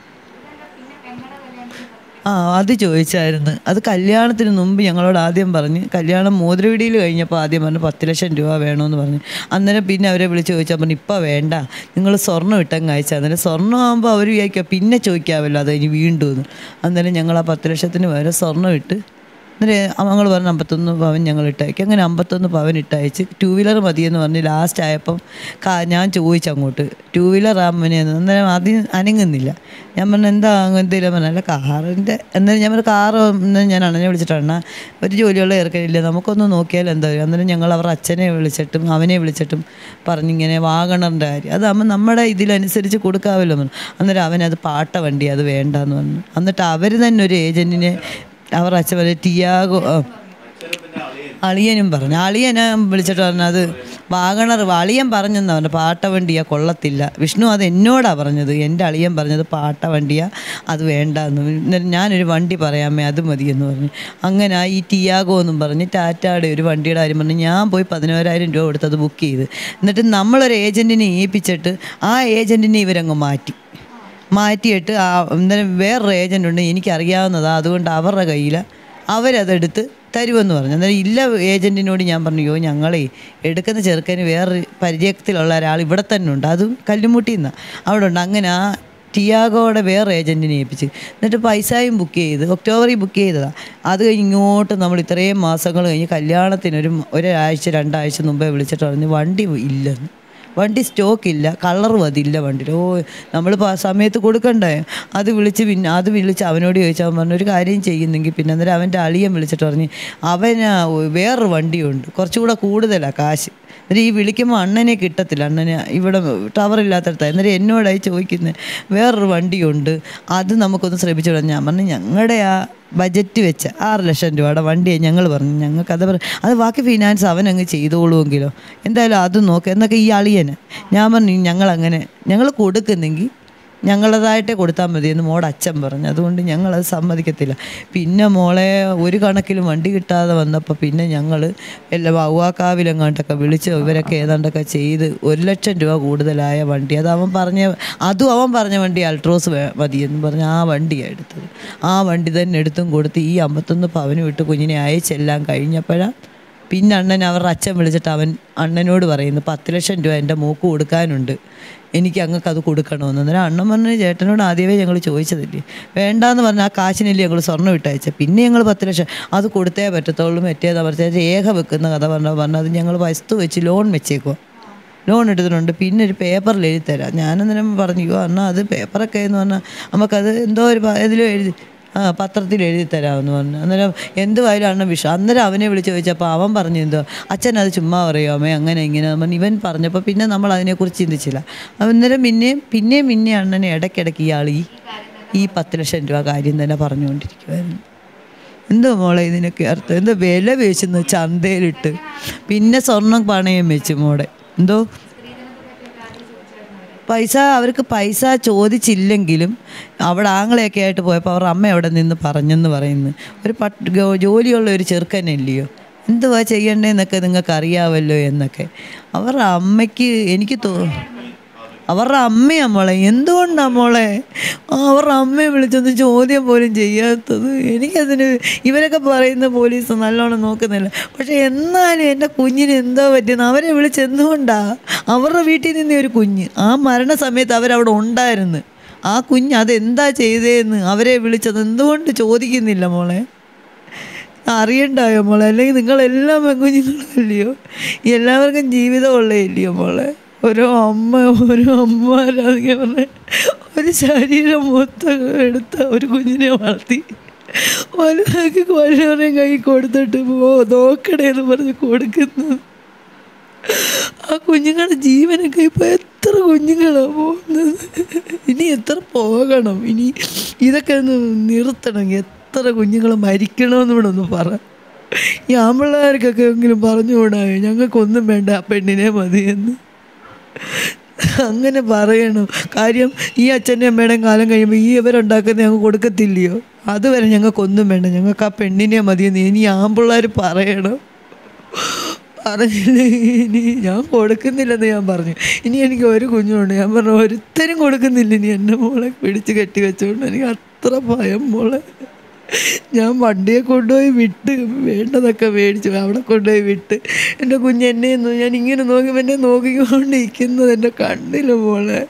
ആ അത് ചോദിച്ചായിരുന്നു അത് കല്യാണത്തിന് മുമ്പ് ഞങ്ങളോട് ആദ്യം പറഞ്ഞ് കല്യാണം മോതിരവിടിയിൽ കഴിഞ്ഞപ്പോൾ ആദ്യം പറഞ്ഞു പത്ത് ലക്ഷം രൂപ വേണമെന്ന് പറഞ്ഞു അന്നേരം പിന്നെ അവരെ വിളിച്ച് ചോദിച്ചാൽ പറഞ്ഞു ഇപ്പം വേണ്ട നിങ്ങൾ സ്വർണ്ണം ഇട്ടങ്ങ് അയച്ചാൽ അന്നേരം സ്വർണ്ണം ആകുമ്പോൾ അവർ വിചാരിക്കുക പിന്നെ ചോദിക്കാമല്ലോ അത് ഇനി വീണ്ടും എന്ന് അന്നേരം ഞങ്ങൾ ആ പത്ത് ലക്ഷത്തിന് പകരം സ്വർണ്ണം ഇട്ട് അന്നേരം ഞങ്ങൾ പറഞ്ഞു അമ്പത്തൊന്ന് പവൻ ഞങ്ങൾ ഇട്ടയക്കും അങ്ങനെ അമ്പത്തൊന്ന് പവൻ ഇട്ടയച്ച് ടൂ വീലർ മതിയെന്ന് പറഞ്ഞ് ലാസ്റ്റ് ആയപ്പം കാ ഞാൻ ചോദിച്ചു അങ്ങോട്ട് ടൂ വീലർ ആകുമ്പോൾ അന്നേരം ആദ്യം അനങ്ങുന്നില്ല ഞാൻ പറഞ്ഞു എന്താ എന്തെങ്കിലും പറഞ്ഞു അല്ല കാറിൻ്റെ എന്നാലും ഞാൻ പറഞ്ഞു കാറ് എന്ന് ഞാൻ അണ്ണനെ വിളിച്ചിട്ടാണ് ഒരു ജോലിയുള്ള ഇറക്കലില്ല നമുക്കൊന്ന് നോക്കിയാൽ എന്താ വരും അന്നേരം ഞങ്ങൾ അവർ അച്ഛനെ വിളിച്ചിട്ടും അവനെ വിളിച്ചിട്ടും പറഞ്ഞിങ്ങനെ വാഗണറിൻ്റെ കാര്യം അതാകുമ്പോൾ നമ്മുടെ ഇതിലനുസരിച്ച് കൊടുക്കാമല്ലോ എന്ന് പറഞ്ഞു. അന്നേരം അവനത് പാട്ട വണ്ടി അത് വേണ്ടാന്ന് പറഞ്ഞു എന്നിട്ട് അവർ തന്നെ ഒരു ഏജൻറ്റിനെ അവർ അച്ഛൻ പറയും ടിയാഗോ ആ, അളിയനും പറഞ്ഞു അളിയനെ വിളിച്ചിട്ട് പറഞ്ഞു അത് വാഗണർ അളിയൻ പറഞ്ഞെന്നാ പറഞ്ഞു പാട്ട വണ്ടിയാ കൊള്ളത്തില്ല വിഷ്ണു അത് എന്നോടാ പറഞ്ഞത് എൻ്റെ അളിയൻ പറഞ്ഞത് പാട്ട വണ്ടിയാ അത് വേണ്ടെന്ന് എന്നിട്ട് ഞാനൊരു വണ്ടി പറയാമേ അത് മതിയെന്ന് പറഞ്ഞു അങ്ങനെ ആ ഈ ടിയാഗോ എന്നും പറഞ്ഞ് ടാറ്റയുടെ ഒരു വണ്ടിയുടെ കാര്യം പറഞ്ഞു ഞാൻ പോയി പതിനോരായിരം രൂപ കൊടുത്ത് അത് ബുക്ക് ചെയ്ത് എന്നിട്ട് നമ്മളൊരു ഏജൻറ്റിനെ ഏൽപ്പിച്ചിട്ട് ആ ഏജൻറ്റിനെ ഇവരങ്ങ് മാറ്റി മാറ്റിയിട്ട് ആ അന്നേരം വേറൊരു ഏജൻ്റ് ഉണ്ട് എനിക്കറിയാവുന്നതാണ് അതുകൊണ്ട് അവരുടെ കയ്യിൽ അവരതെടുത്ത് തരുമെന്ന് പറഞ്ഞു അന്നേരം ഇല്ല ഏജൻറ്റിനോട് ഞാൻ പറഞ്ഞു യോ ഞങ്ങളേ എടുക്കുന്ന ചെറുക്കന് വേറൊരു പരിചയത്തിലുള്ള ഒരാൾ ഇവിടെ തന്നെ ഉണ്ട് അതും കല്ലുമുട്ടിയിൽ നിന്നാണ് അവിടെ ഉണ്ട് അങ്ങനെ ആ ടിയാഗോയുടെ വേറെ ഏജൻറ്റിനെ ഏൽപ്പിച്ച് എന്നിട്ട് പൈസയും ബുക്ക് ചെയ്ത് ഒക്ടോബറിൽ ബുക്ക് ചെയ്തതാണ് അത് കഴിഞ്ഞ് ഇങ്ങോട്ട് നമ്മൾ ഇത്രയും മാസങ്ങൾ കഴിഞ്ഞ് കല്യാണത്തിന് ഒരു ഒരാഴ്ച രണ്ടാഴ്ച മുമ്പേ വിളിച്ചിട്ട് പറഞ്ഞു വണ്ടി ഇല്ലെന്ന് വണ്ടി സ്റ്റോക്ക് ഇല്ല കളറും അതില്ല വണ്ടിയിൽ ഓ നമ്മളിപ്പോൾ ആ സമയത്ത് കൊടുക്കണ്ടേ അത് വിളിച്ച് പിന്നെ അത് വിളിച്ച് അവനോട് ചോദിച്ചാൽ അവൻ പറഞ്ഞു ഒരു കാര്യം ചെയ്യുന്നെങ്കിൽ പിന്നെ അന്നേരം അവൻ്റെ അളിയൻ വിളിച്ചിട്ട് പറഞ്ഞ് അവന് വേറൊരു വണ്ടിയുണ്ട് കുറച്ചുകൂടെ കൂടുതലാണ് കാശ് എന്നിട്ട് ഈ വിളിക്കുമ്പോൾ അണ്ണനെ കിട്ടത്തില്ല അണ്ണനെ ഇവിടെ ടവർ ഇല്ലാത്തടത്താണ് എന്നിട്ട് എന്നോടായി ചോദിക്കുന്നത് വേറൊരു വണ്ടിയുണ്ട് അത് നമുക്കൊന്ന് ശ്രമിച്ചു വിടാം ഞാൻ പറഞ്ഞു ഞങ്ങളുടെ ആ ബജറ്റ് വെച്ച് ആറ് ലക്ഷം രൂപയുടെ വണ്ടിയെ ഞങ്ങൾ പറഞ്ഞു ഞങ്ങൾക്ക് അത് പറ- അത് ബാക്കി ഫിനാൻസ് അവനങ്ങ് ചെയ്തോളുമെങ്കിലോ എന്തായാലും അത് നോക്ക് എന്നൊക്കെ ഈ അളിയന് ഞാൻ പറഞ്ഞു ഞങ്ങളങ്ങനെ ഞങ്ങൾ കൊടുക്കുന്നെങ്കിൽ ഞങ്ങളതായിട്ടേ കൊടുത്താൽ മതി എന്ന് മോടെ അച്ഛൻ പറഞ്ഞു അതുകൊണ്ട് ഞങ്ങളത് സമ്മതിക്കത്തില്ല പിന്നെ മോളെ ഒരു കണക്കിലും വണ്ടി കിട്ടാതെ വന്നപ്പോൾ പിന്നെ ഞങ്ങൾ എല്ലാ വവ്വാക്കാവിലെങ്ങാണ്ടൊക്കെ വിളിച്ച് ഇവരൊക്കെ ഏതാണ്ടൊക്കെ ചെയ്ത് ഒരു ലക്ഷം രൂപ കൂടുതലായ വണ്ടി അത് അവൻ പറഞ്ഞ അതും അവൻ പറഞ്ഞ വണ്ടി അൾട്രോസ് വേ- മതി എന്ന് പറഞ്ഞ് ആ വണ്ടിയാണ് എടുത്തത് ആ വണ്ടി തന്നെ എടുത്തും കൊടുത്ത് ഈ അമ്പത്തൊന്ന് പവന് വിട്ട് കുഞ്ഞിനെ അയച്ചെല്ലാം കഴിഞ്ഞപ്പോഴാണ് പിന്നെ അണ്ണൻ അവരുടെ അച്ഛൻ വിളിച്ചിട്ട് അവൻ അണ്ണനോട് പറയുന്നു പത്ത് ലക്ഷം രൂപ എൻ്റെ മൂക്ക് കൊടുക്കാനുണ്ട് എനിക്ക് അങ്ങക്ക് അത് കൊടുക്കണമെന്ന് അന്നേരം അണ്ണൻ പറഞ്ഞു ചേട്ടനോട് ആദ്യമേ ഞങ്ങൾ ചോദിച്ചതില്ലേ വേണ്ടാന്ന് പറഞ്ഞാൽ ആ കാശിനല്ലേ ഞങ്ങൾ സ്വർണ്ണം ഇട്ടയച്ചത് പിന്നെ ഞങ്ങൾ പത്ത് ലക്ഷം അത് കൊടുത്തേ പറ്റത്തുള്ളൂ മറ്റേതാ പറഞ്ഞാൽ രേഖ വെക്കുന്ന കഥ പറഞ്ഞാൽ പറഞ്ഞാൽ അത് ഞങ്ങൾ വസ്തു വെച്ച് ലോൺ വെച്ചേക്കുക ലോൺ എടുത്തിട്ടുണ്ട് പിന്നെ ഒരു പേപ്പറിൽ എഴുതി തരാം ഞാനന്നേരം പറഞ്ഞു "അയ്യോ അണ്ണാ അത് പേപ്പറൊക്കെ എന്ന് പറഞ്ഞാൽ നമുക്കത് എന്തോ ഒരു പ- ഇതിലും എഴുതി ആ പത്രത്തിൽ എഴുതി തരാമെന്ന് പറഞ്ഞു അന്നേരം എന്തുവായാലും അണ്ണൻ വിഷ അന്നേരം അവനെ വിളിച്ച് ചോദിച്ചപ്പോൾ അവൻ പറഞ്ഞു എന്തോ അച്ഛൻ അത് ചുമ്മാ പറയുമോ അങ്ങനെ ഇങ്ങനെ പറഞ്ഞു ഇവൻ പറഞ്ഞപ്പോൾ പിന്നെ നമ്മൾ അതിനെക്കുറിച്ച് ചിന്തിച്ചില്ല അന്നേരം പിന്നെയും പിന്നെയും പിന്നെ അണ്ണനെ ഇടയ്ക്കിടയ്ക്ക് ഇയാൾ ഈ ഈ പത്ത് ലക്ഷം രൂപ കാര്യം തന്നെ പറഞ്ഞുകൊണ്ടിരിക്കുമായിരുന്നു എന്തോ മോളെ ഇതിനൊക്കെ അർത്ഥം എന്തോ വില വെച്ചെന്ന് ചന്തയിലിട്ട് പിന്നെ സ്വർണം പണയം വെച്ച് മോടെ എന്തോ പൈസ അവർക്ക് പൈസ ചോദിച്ചില്ലെങ്കിലും അവിടെ ആങ്ങളെയൊക്കെ ആയിട്ട് പോയപ്പോൾ അവർ അമ്മ അവിടെ നിന്ന് പറഞ്ഞെന്ന് പറയുന്നു ഒരു പട്ട് ഗോ- ജോലിയുള്ള ഒരു ചെറുക്കനല്ലയോ എന്തുവാ ചെയ്യണ്ടേന്നൊക്കെ നിങ്ങൾക്ക് അറിയാമല്ലോ എന്നൊക്കെ അവരുടെ അമ്മയ്ക്ക് എനിക്ക് തോ അവരുടെ അമ്മയാ മോളെ എന്തുകൊണ്ടാ മോളെ അവരുടെ അമ്മയെ വിളിച്ചൊന്ന് ചോദ്യം പോലും ചെയ്യാത്തത് എനിക്കതിന് ഇവരൊക്കെ പറയുന്ന പോലീസ് നല്ലോണം നോക്കുന്നില്ല പക്ഷെ എന്നാലും എൻ്റെ കുഞ്ഞിന് എന്തോ പറ്റിയെന്ന് അവരെ വിളിച്ച് എന്തുകൊണ്ടാ അവരുടെ വീട്ടിൽ നിന്ന് ഒരു കുഞ്ഞ് ആ മരണസമയത്ത് അവരവിടെ ഉണ്ടായിരുന്നു ആ കുഞ്ഞ് അതെന്താ ചെയ്തതെന്ന് അവരെ വിളിച്ചത് എന്തുകൊണ്ട് ചോദിക്കുന്നില്ല മോളെ അറിയണ്ടായോ മോളെ അല്ലെങ്കിൽ നിങ്ങളെല്ലാം പെൺകുഞ്ഞുങ്ങളല്ലയോ എല്ലാവർക്കും ജീവിതമുള്ളേ ഇല്ലയോ മോളെ ഓരോ അമ്മ ഓരോ അമ്മമാരാണെങ്കിൽ പറഞ്ഞ ഒരു ശരീരം മൊത്തം എടുത്ത ഒരു കുഞ്ഞിനെ വളർത്തി വലുതാക്കി വല്ലവരെയും കൈ കൊടുത്തിട്ട് പോ നോക്കണേന്ന് പറഞ്ഞ് കൊടുക്കുന്നത് ആ കുഞ്ഞുങ്ങളുടെ ജീവനൊക്കെ ഇപ്പം എത്ര കുഞ്ഞുങ്ങളാണ് പോകുന്നത് ഇനി എത്ര പോകണം ഇനി ഇതൊക്കെ ഒന്ന് നിർത്തണമെങ്കിൽ എത്ര കുഞ്ഞുങ്ങൾ മരിക്കണമെന്ന് കൂടെ ഒന്ന് പറ ഈ ആമ്പിള്ളേർക്കൊക്കെ എങ്കിലും പറഞ്ഞുകൂടായോ ഞങ്ങൾക്കൊന്നും വേണ്ട ആ പെണ്ണിനെ മതിയെന്ന് അങ്ങനെ പറയണം കാര്യം ഈ അച്ഛൻ്റെ അമ്മയുടെയും കാലം കഴിയുമ്പോൾ ഈ ഇവരുണ്ടാക്കുന്ന ഞങ്ങൾ കൊടുക്കത്തില്ലയോ അതുവരെ ഞങ്ങൾക്കൊന്നും വേണ്ട ഞങ്ങൾക്ക് ആ പെണ്ണിനെ മതിയെന്ന് ഇനി ആമ്പിള്ളേർ പറയണം പറഞ്ഞില്ലേ ഇനി ഞാൻ കൊടുക്കുന്നില്ലെന്ന് ഞാൻ പറഞ്ഞു ഇനി എനിക്ക് ഒരു കുഞ്ഞുണ്ട് ഞാൻ പറഞ്ഞു ഒരുത്തരും കൊടുക്കുന്നില്ല ഇനി എൻ്റെ മോളെ പിടിച്ച് കെട്ടി വെച്ചുകൊണ്ട് എനിക്ക് അത്ര ഭയം മോളെ ഞാൻ വണ്ടിയെ കൊണ്ടുപോയി വിട്ട് വേണ്ടതൊക്കെ മേടിച്ചു അവിടെ കൊണ്ടുപോയി വിട്ട് എൻ്റെ കുഞ്ഞ് എന്നെ നോ- ഞാൻ ഇങ്ങനെ നോക്കിയപ്പോൾ എന്നെ നോക്കിക്കൊണ്ടിരിക്കുന്നത് എൻ്റെ കണ്ണില്ല മോളെ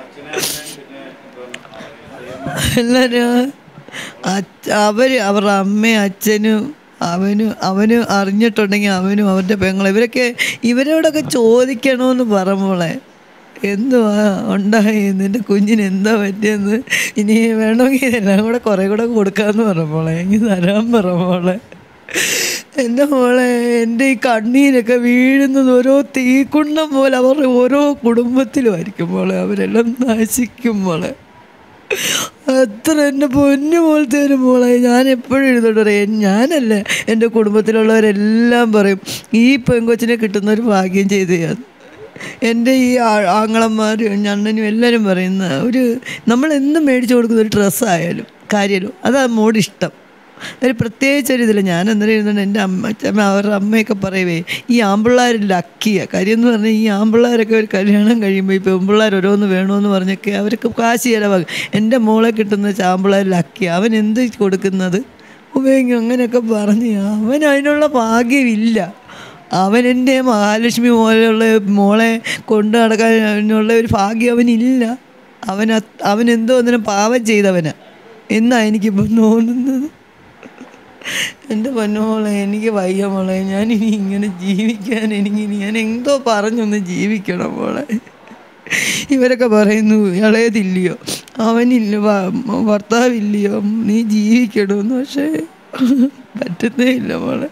എല്ലാവരും അച്ഛ അവർ അവരുടെ അമ്മയും അച്ഛനും അവനും അവന് അറിഞ്ഞിട്ടുണ്ടെങ്കിൽ അവനും അവൻ്റെ പെങ്ങളും ഇവരൊക്കെ ഇവരോടൊക്കെ ചോദിക്കണമെന്ന് പറഞ്ഞോളെ എന്തുവാ ഉണ്ടായി നിൻ്റെ കുഞ്ഞിന് എന്താ പറ്റിയെന്ന് ഇനി വേണമെങ്കിൽ ഇതെല്ലാം കൂടെ കുറേ കൂടെ കൊടുക്കാമെന്ന് പറഞ്ഞോളെ എങ്കിൽ തരാൻ പറഞ്ഞോളെ എൻ്റെ മോളെ എൻ്റെ ഈ കണ്ണീരൊക്കെ വീഴുന്നത് ഓരോ തീക്കുണ്ണം പോലെ അവരുടെ ഓരോ കുടുംബത്തിലുമായിരിക്കും മോളെ അവരെല്ലാം നശിക്കും മോളെ അത്ര എൻ്റെ പൊന്നു പോലത്തെ ഒരു മോളെ ഞാൻ എപ്പോഴും എഴുതോട്ട് പറയും ഞാനല്ല എൻ്റെ കുടുംബത്തിലുള്ളവരെല്ലാം പറയും ഈ പെങ്കൊച്ചിനെ കിട്ടുന്ന ഒരു ഭാഗ്യം ചെയ്ത് ഞാൻ എൻ്റെ ഈ ആ- ആങ്ങളന്മാരും അണ്ണനും എല്ലാവരും പറയുന്ന ഒരു നമ്മൾ എന്നും മേടിച്ചു കൊടുക്കുന്ന ഒരു ഡ്രസ്സായാലും കാര്യമല്ലോ അതാ മോഡ് ഇഷ്ടം ഒരു പ്രത്യേകിച്ച് ഒരു ഇതില്ല ഞാൻ അന്നേരം എഴുതുന്നുണ്ട് എൻ്റെ അമ്മ അച്ഛമ്മ അവരുടെ അമ്മയൊക്കെ പറയുവേ ഈ ആമ്പിള്ളേർ ലക്കിയാണ് കാര്യം എന്ന് പറഞ്ഞാൽ ഈ ആമ്പിള്ളേരൊക്കെ ഒരു കല്യാണം കഴിയുമ്പോൾ ഈ പെൺപിള്ളേർ ഓരോന്ന് വേണമെന്ന് പറഞ്ഞൊക്കെ അവർക്ക് കാശ് ചിലവാകും എൻ്റെ മോളെ കിട്ടുന്ന ആമ്പിള്ളേർ ലക്കിയാണ് അവൻ എന്ത് കൊടുക്കുന്നത് ഉപയോഗിക്കും അങ്ങനെയൊക്കെ പറഞ്ഞ് അവൻ അതിനുള്ള ഭാഗ്യമില്ല അവൻ എൻ്റെ മഹാലക്ഷ്മി പോലെയുള്ള മോളെ കൊണ്ടു നടക്കാനുള്ള ഒരു ഭാഗ്യം അവനില്ല അവൻ അത്- അവൻ എന്തോ ഒന്നിനും പാവം ചെയ്തവനാ എന്നാ എനിക്കിപ്പം തോന്നുന്നത് എൻ്റെ പൊന്നോളെ എനിക്ക് വയ്യ മോളെ ഞാനിനി ഇങ്ങനെ ജീവിക്കാൻ എനിക്ക് ഇനി ഞാൻ എന്തോ പറഞ്ഞൊന്ന് ജീവിക്കണം മോളെ ഇവരൊക്കെ പറയുന്നു ഇളയതില്ലയോ അവനില്ല ഭ- ഭർത്താവില്ലയോ നീ ജീവിക്കണമെന്ന് പക്ഷേ പറ്റുന്നേ ഇല്ല മോളെ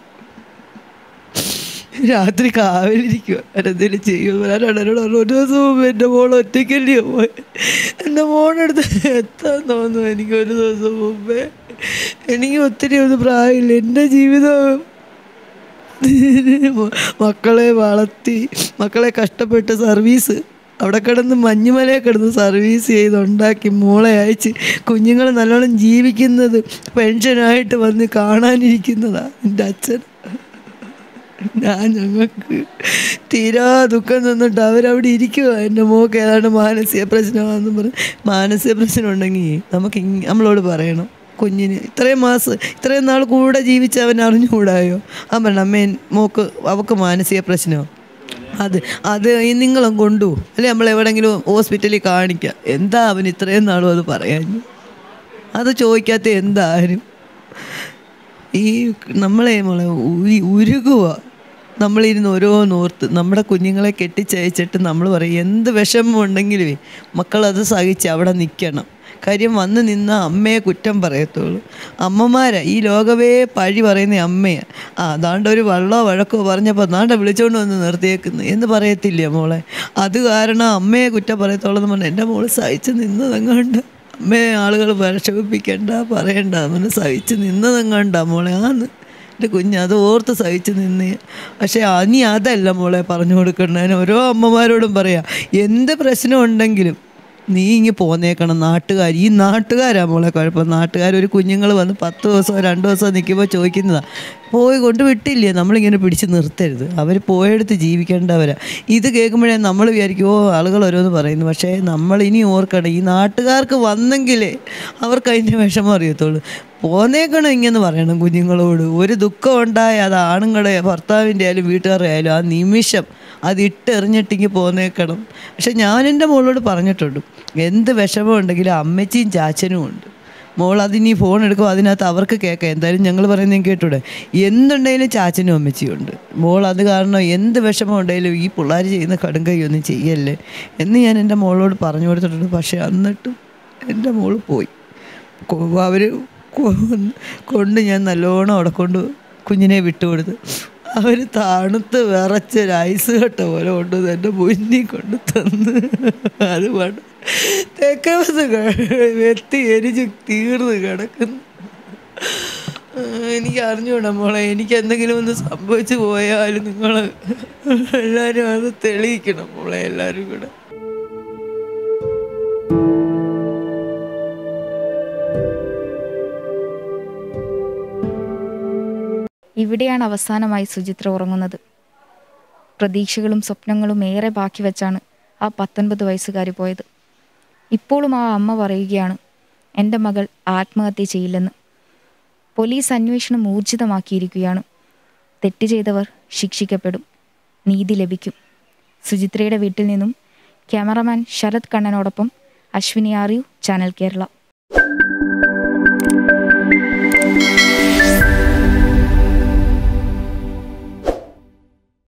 രാത്രി കാവലിരിക്കുക എന്തെങ്കിലും ചെയ്യും ഒരാളോട് പറഞ്ഞു ഒരു ദിവസം മുമ്പ് എൻ്റെ മോൾ ഒറ്റയ്ക്കല്ലയോ പോയി എൻ്റെ മോളെടുത്ത് എത്താൻ തോന്നുന്നു എനിക്ക് ഒരു ദിവസം മുമ്പേ എനിക്ക് ഒത്തിരി ഒന്നും പ്രായമില്ല എൻ്റെ ജീവിതം മക്കളെ വളർത്തി മക്കളെ കഷ്ടപ്പെട്ട് സർവീസ് അവിടെ കിടന്ന് മഞ്ഞുമലയെ കിടന്ന് സർവീസ് ചെയ്ത് ഉണ്ടാക്കി മോളെ അയച്ച് കുഞ്ഞുങ്ങൾ നല്ലോണം ജീവിക്കുന്നത് പെൻഷനായിട്ട് വന്ന് കാണാനിരിക്കുന്നതാണ് എൻ്റെ അച്ഛൻ ഞാൻ ഞങ്ങൾക്ക് തീരാ ദുഃഖം തന്നിട്ട് അവരവിടെ ഇരിക്കുക എൻ്റെ മോക്ക് ഏതാണ്ട് മാനസിക പ്രശ്നമാണെന്ന് പറഞ്ഞ് മാനസിക പ്രശ്നം ഉണ്ടെങ്കിൽ നമുക്ക് ഇങ് നമ്മളോട് പറയണം കുഞ്ഞിന് ഇത്രയും മാസം ഇത്രയും നാൾ കൂടെ ജീവിച്ച് അവൻ അറിഞ്ഞുകൂടായോ അവൻ പറഞ്ഞു അമ്മേ മോക്ക് അവക്ക് മാനസിക പ്രശ്നമോ അത് അത് ഈ നിങ്ങളും കൊണ്ടു അല്ലെ നമ്മൾ എവിടെയെങ്കിലും ഹോസ്പിറ്റലിൽ കാണിക്കാം എന്താ അവൻ ഇത്രയും നാളും അത് പറയാൻ അത് ചോദിക്കാത്ത എന്താരും ഈ നമ്മളെ മോളെ ഉരി ഉരുകുക നമ്മളിരുന്ന് ഓരോന്നോർത്ത് നമ്മുടെ കുഞ്ഞുങ്ങളെ കെട്ടിച്ചയച്ചിട്ട് നമ്മൾ പറയും എന്ത് വിഷമം ഉണ്ടെങ്കിലുമേ മക്കളത് സഹിച്ച് അവിടെ നിൽക്കണം കാര്യം വന്ന് നിന്ന അമ്മയെ കുറ്റം പറയത്തുള്ളൂ അമ്മമാരാ ഈ ലോകവേ പഴി പറയുന്ന അമ്മയാ ആ അതാണ്ട് ഒരു വള്ളോ വഴക്കോ പറഞ്ഞപ്പോൾ അതാണ്ട് വിളിച്ചുകൊണ്ട് വന്ന് നിർത്തിയേക്കുന്നു എന്ന് പറയത്തില്ലേ മോളെ അത് കാരണം അമ്മയെ കുറ്റം പറയത്തുള്ളൂ എന്ന് പറഞ്ഞാൽ എൻ്റെ മോള് സഹിച്ച് നിന്നതെങ്ങാണ്ട് അമ്മയെ ആളുകൾ വിഷമിപ്പിക്കണ്ട പറയണ്ട അവന് സഹിച്ച് നിന്നതെങ്ങാണ്ട മോളെ ആന്ന് എൻ്റെ കുഞ്ഞ് അത് ഓർത്ത് സഹിച്ച് നിന്ന് പക്ഷേ ഇനി അതല്ല മോളെ പറഞ്ഞു കൊടുക്കണ്ട ഞാൻ ഓരോ അമ്മമാരോടും പറയാം എന്ത് പ്രശ്നം ഉണ്ടെങ്കിലും നീ ഇങ്ങ് പോന്നേക്കണം നാട്ടുകാർ ഈ നാട്ടുകാരാ മോളെ കുഴപ്പം നാട്ടുകാർ ഒരു കുഞ്ഞുങ്ങൾ വന്ന് പത്ത് ദിവസമോ രണ്ട് ദിവസമോ നിൽക്കുമ്പോൾ ചോദിക്കുന്നതാ പോയി കൊണ്ട് വിട്ടില്ലേ നമ്മളിങ്ങനെ പിടിച്ച് നിർത്തരുത് അവർ പോയെടുത്ത് ജീവിക്കേണ്ടവരാ ഇത് കേൾക്കുമ്പോഴേ നമ്മൾ വിചാരിക്കും ഓ ആളുകൾ ഓരോന്ന് പറയുന്നു പക്ഷേ നമ്മൾ ഇനി ഓർക്കണം ഈ നാട്ടുകാർക്ക് വന്നെങ്കിലേ അവർക്ക് അതിൻ്റെ വിഷമം അറിയത്തുള്ളൂ പോന്നേക്കണം ഇങ്ങനെ പറയണം കുഞ്ഞുങ്ങളോട് ഒരു ദുഃഖം ഉണ്ടായ അത് ആണുങ്ങളെ ഭർത്താവിൻ്റെ ആയാലും വീട്ടുകാരുടെ ആയാലും ആ നിമിഷം അത് ഇട്ടെറിഞ്ഞിട്ടിങ്ങ് പോന്നേക്കണം പക്ഷെ ഞാൻ എൻ്റെ മോളോട് പറഞ്ഞിട്ടുണ്ട് എന്ത് വിഷമം ഉണ്ടെങ്കിലും അമ്മച്ചിയും ചാച്ചനും ഉണ്ട് മോൾ അതിനി ഫോൺ എടുക്കും അതിനകത്ത് അവർക്ക് കേൾക്കാം എന്തായാലും ഞങ്ങൾ പറയുന്നത് കേട്ടൂടെ എന്തുണ്ടെങ്കിലും ചാച്ചനും അമ്മച്ചിയും ഉണ്ട് മോൾ അത് കാരണം എന്ത് വിഷമം ഉണ്ടെങ്കിലും ഈ പിള്ളേർ ചെയ്യുന്ന കടുങ്കൈ ഒന്നും ചെയ്യല്ലേ എന്ന് ഞാൻ എൻ്റെ മോളോട് പറഞ്ഞു കൊടുത്തിട്ടുണ്ട് പക്ഷേ എന്നിട്ടും എൻ്റെ മോള് പോയി അവർ കൊ- കൊണ്ട് ഞാൻ നല്ലോണം അവിടെ കൊണ്ട് കുഞ്ഞിനെ വിട്ടുകൊടുത്തു അവർ തണുത്ത് വിറച്ച് ഒരു ഐസ് കട്ട പോലെ കൊണ്ടുവന്ന് എൻ്റെ മുന്നിൽ കൊണ്ട് തന്ന് അത് വേണ്ട തെക്കേ വശം വെത്തി എരിച്ച് തീർന്ന് കിടക്കുന്നു ആ, എനിക്ക് അറിഞ്ഞൂടാ മോളെ എനിക്ക് എന്തെങ്കിലും ഒന്ന് സംഭവിച്ചു പോയാലും നിങ്ങൾ എല്ലാവരും അത് തെളിയിക്കണം മോളെ എല്ലാവരും കൂടെ
ഇവിടെയാണ് അവസാനമായി സുചിത്ര ഉറങ്ങുന്നത് പ്രതീക്ഷകളും സ്വപ്നങ്ങളും ഏറെ ബാക്കി വെച്ചാണ് ആ പത്തൊൻപത് വയസ്സുകാരി പോയത് ഇപ്പോഴും ആ അമ്മ പറയുകയാണ് എൻ്റെ മകൾ ആത്മഹത്യ ചെയ്യില്ലെന്ന് പോലീസ് അന്വേഷണം ഊർജിതമാക്കിയിരിക്കുകയാണ് തെറ്റ് ചെയ്തവർ ശിക്ഷിക്കപ്പെടും നീതി ലഭിക്കും സുചിത്രയുടെ വീട്ടിൽ നിന്നും ക്യാമറമാൻ ശരത് കണ്ണനോടൊപ്പം അശ്വിനി ആറിയു ചാനൽ കേരള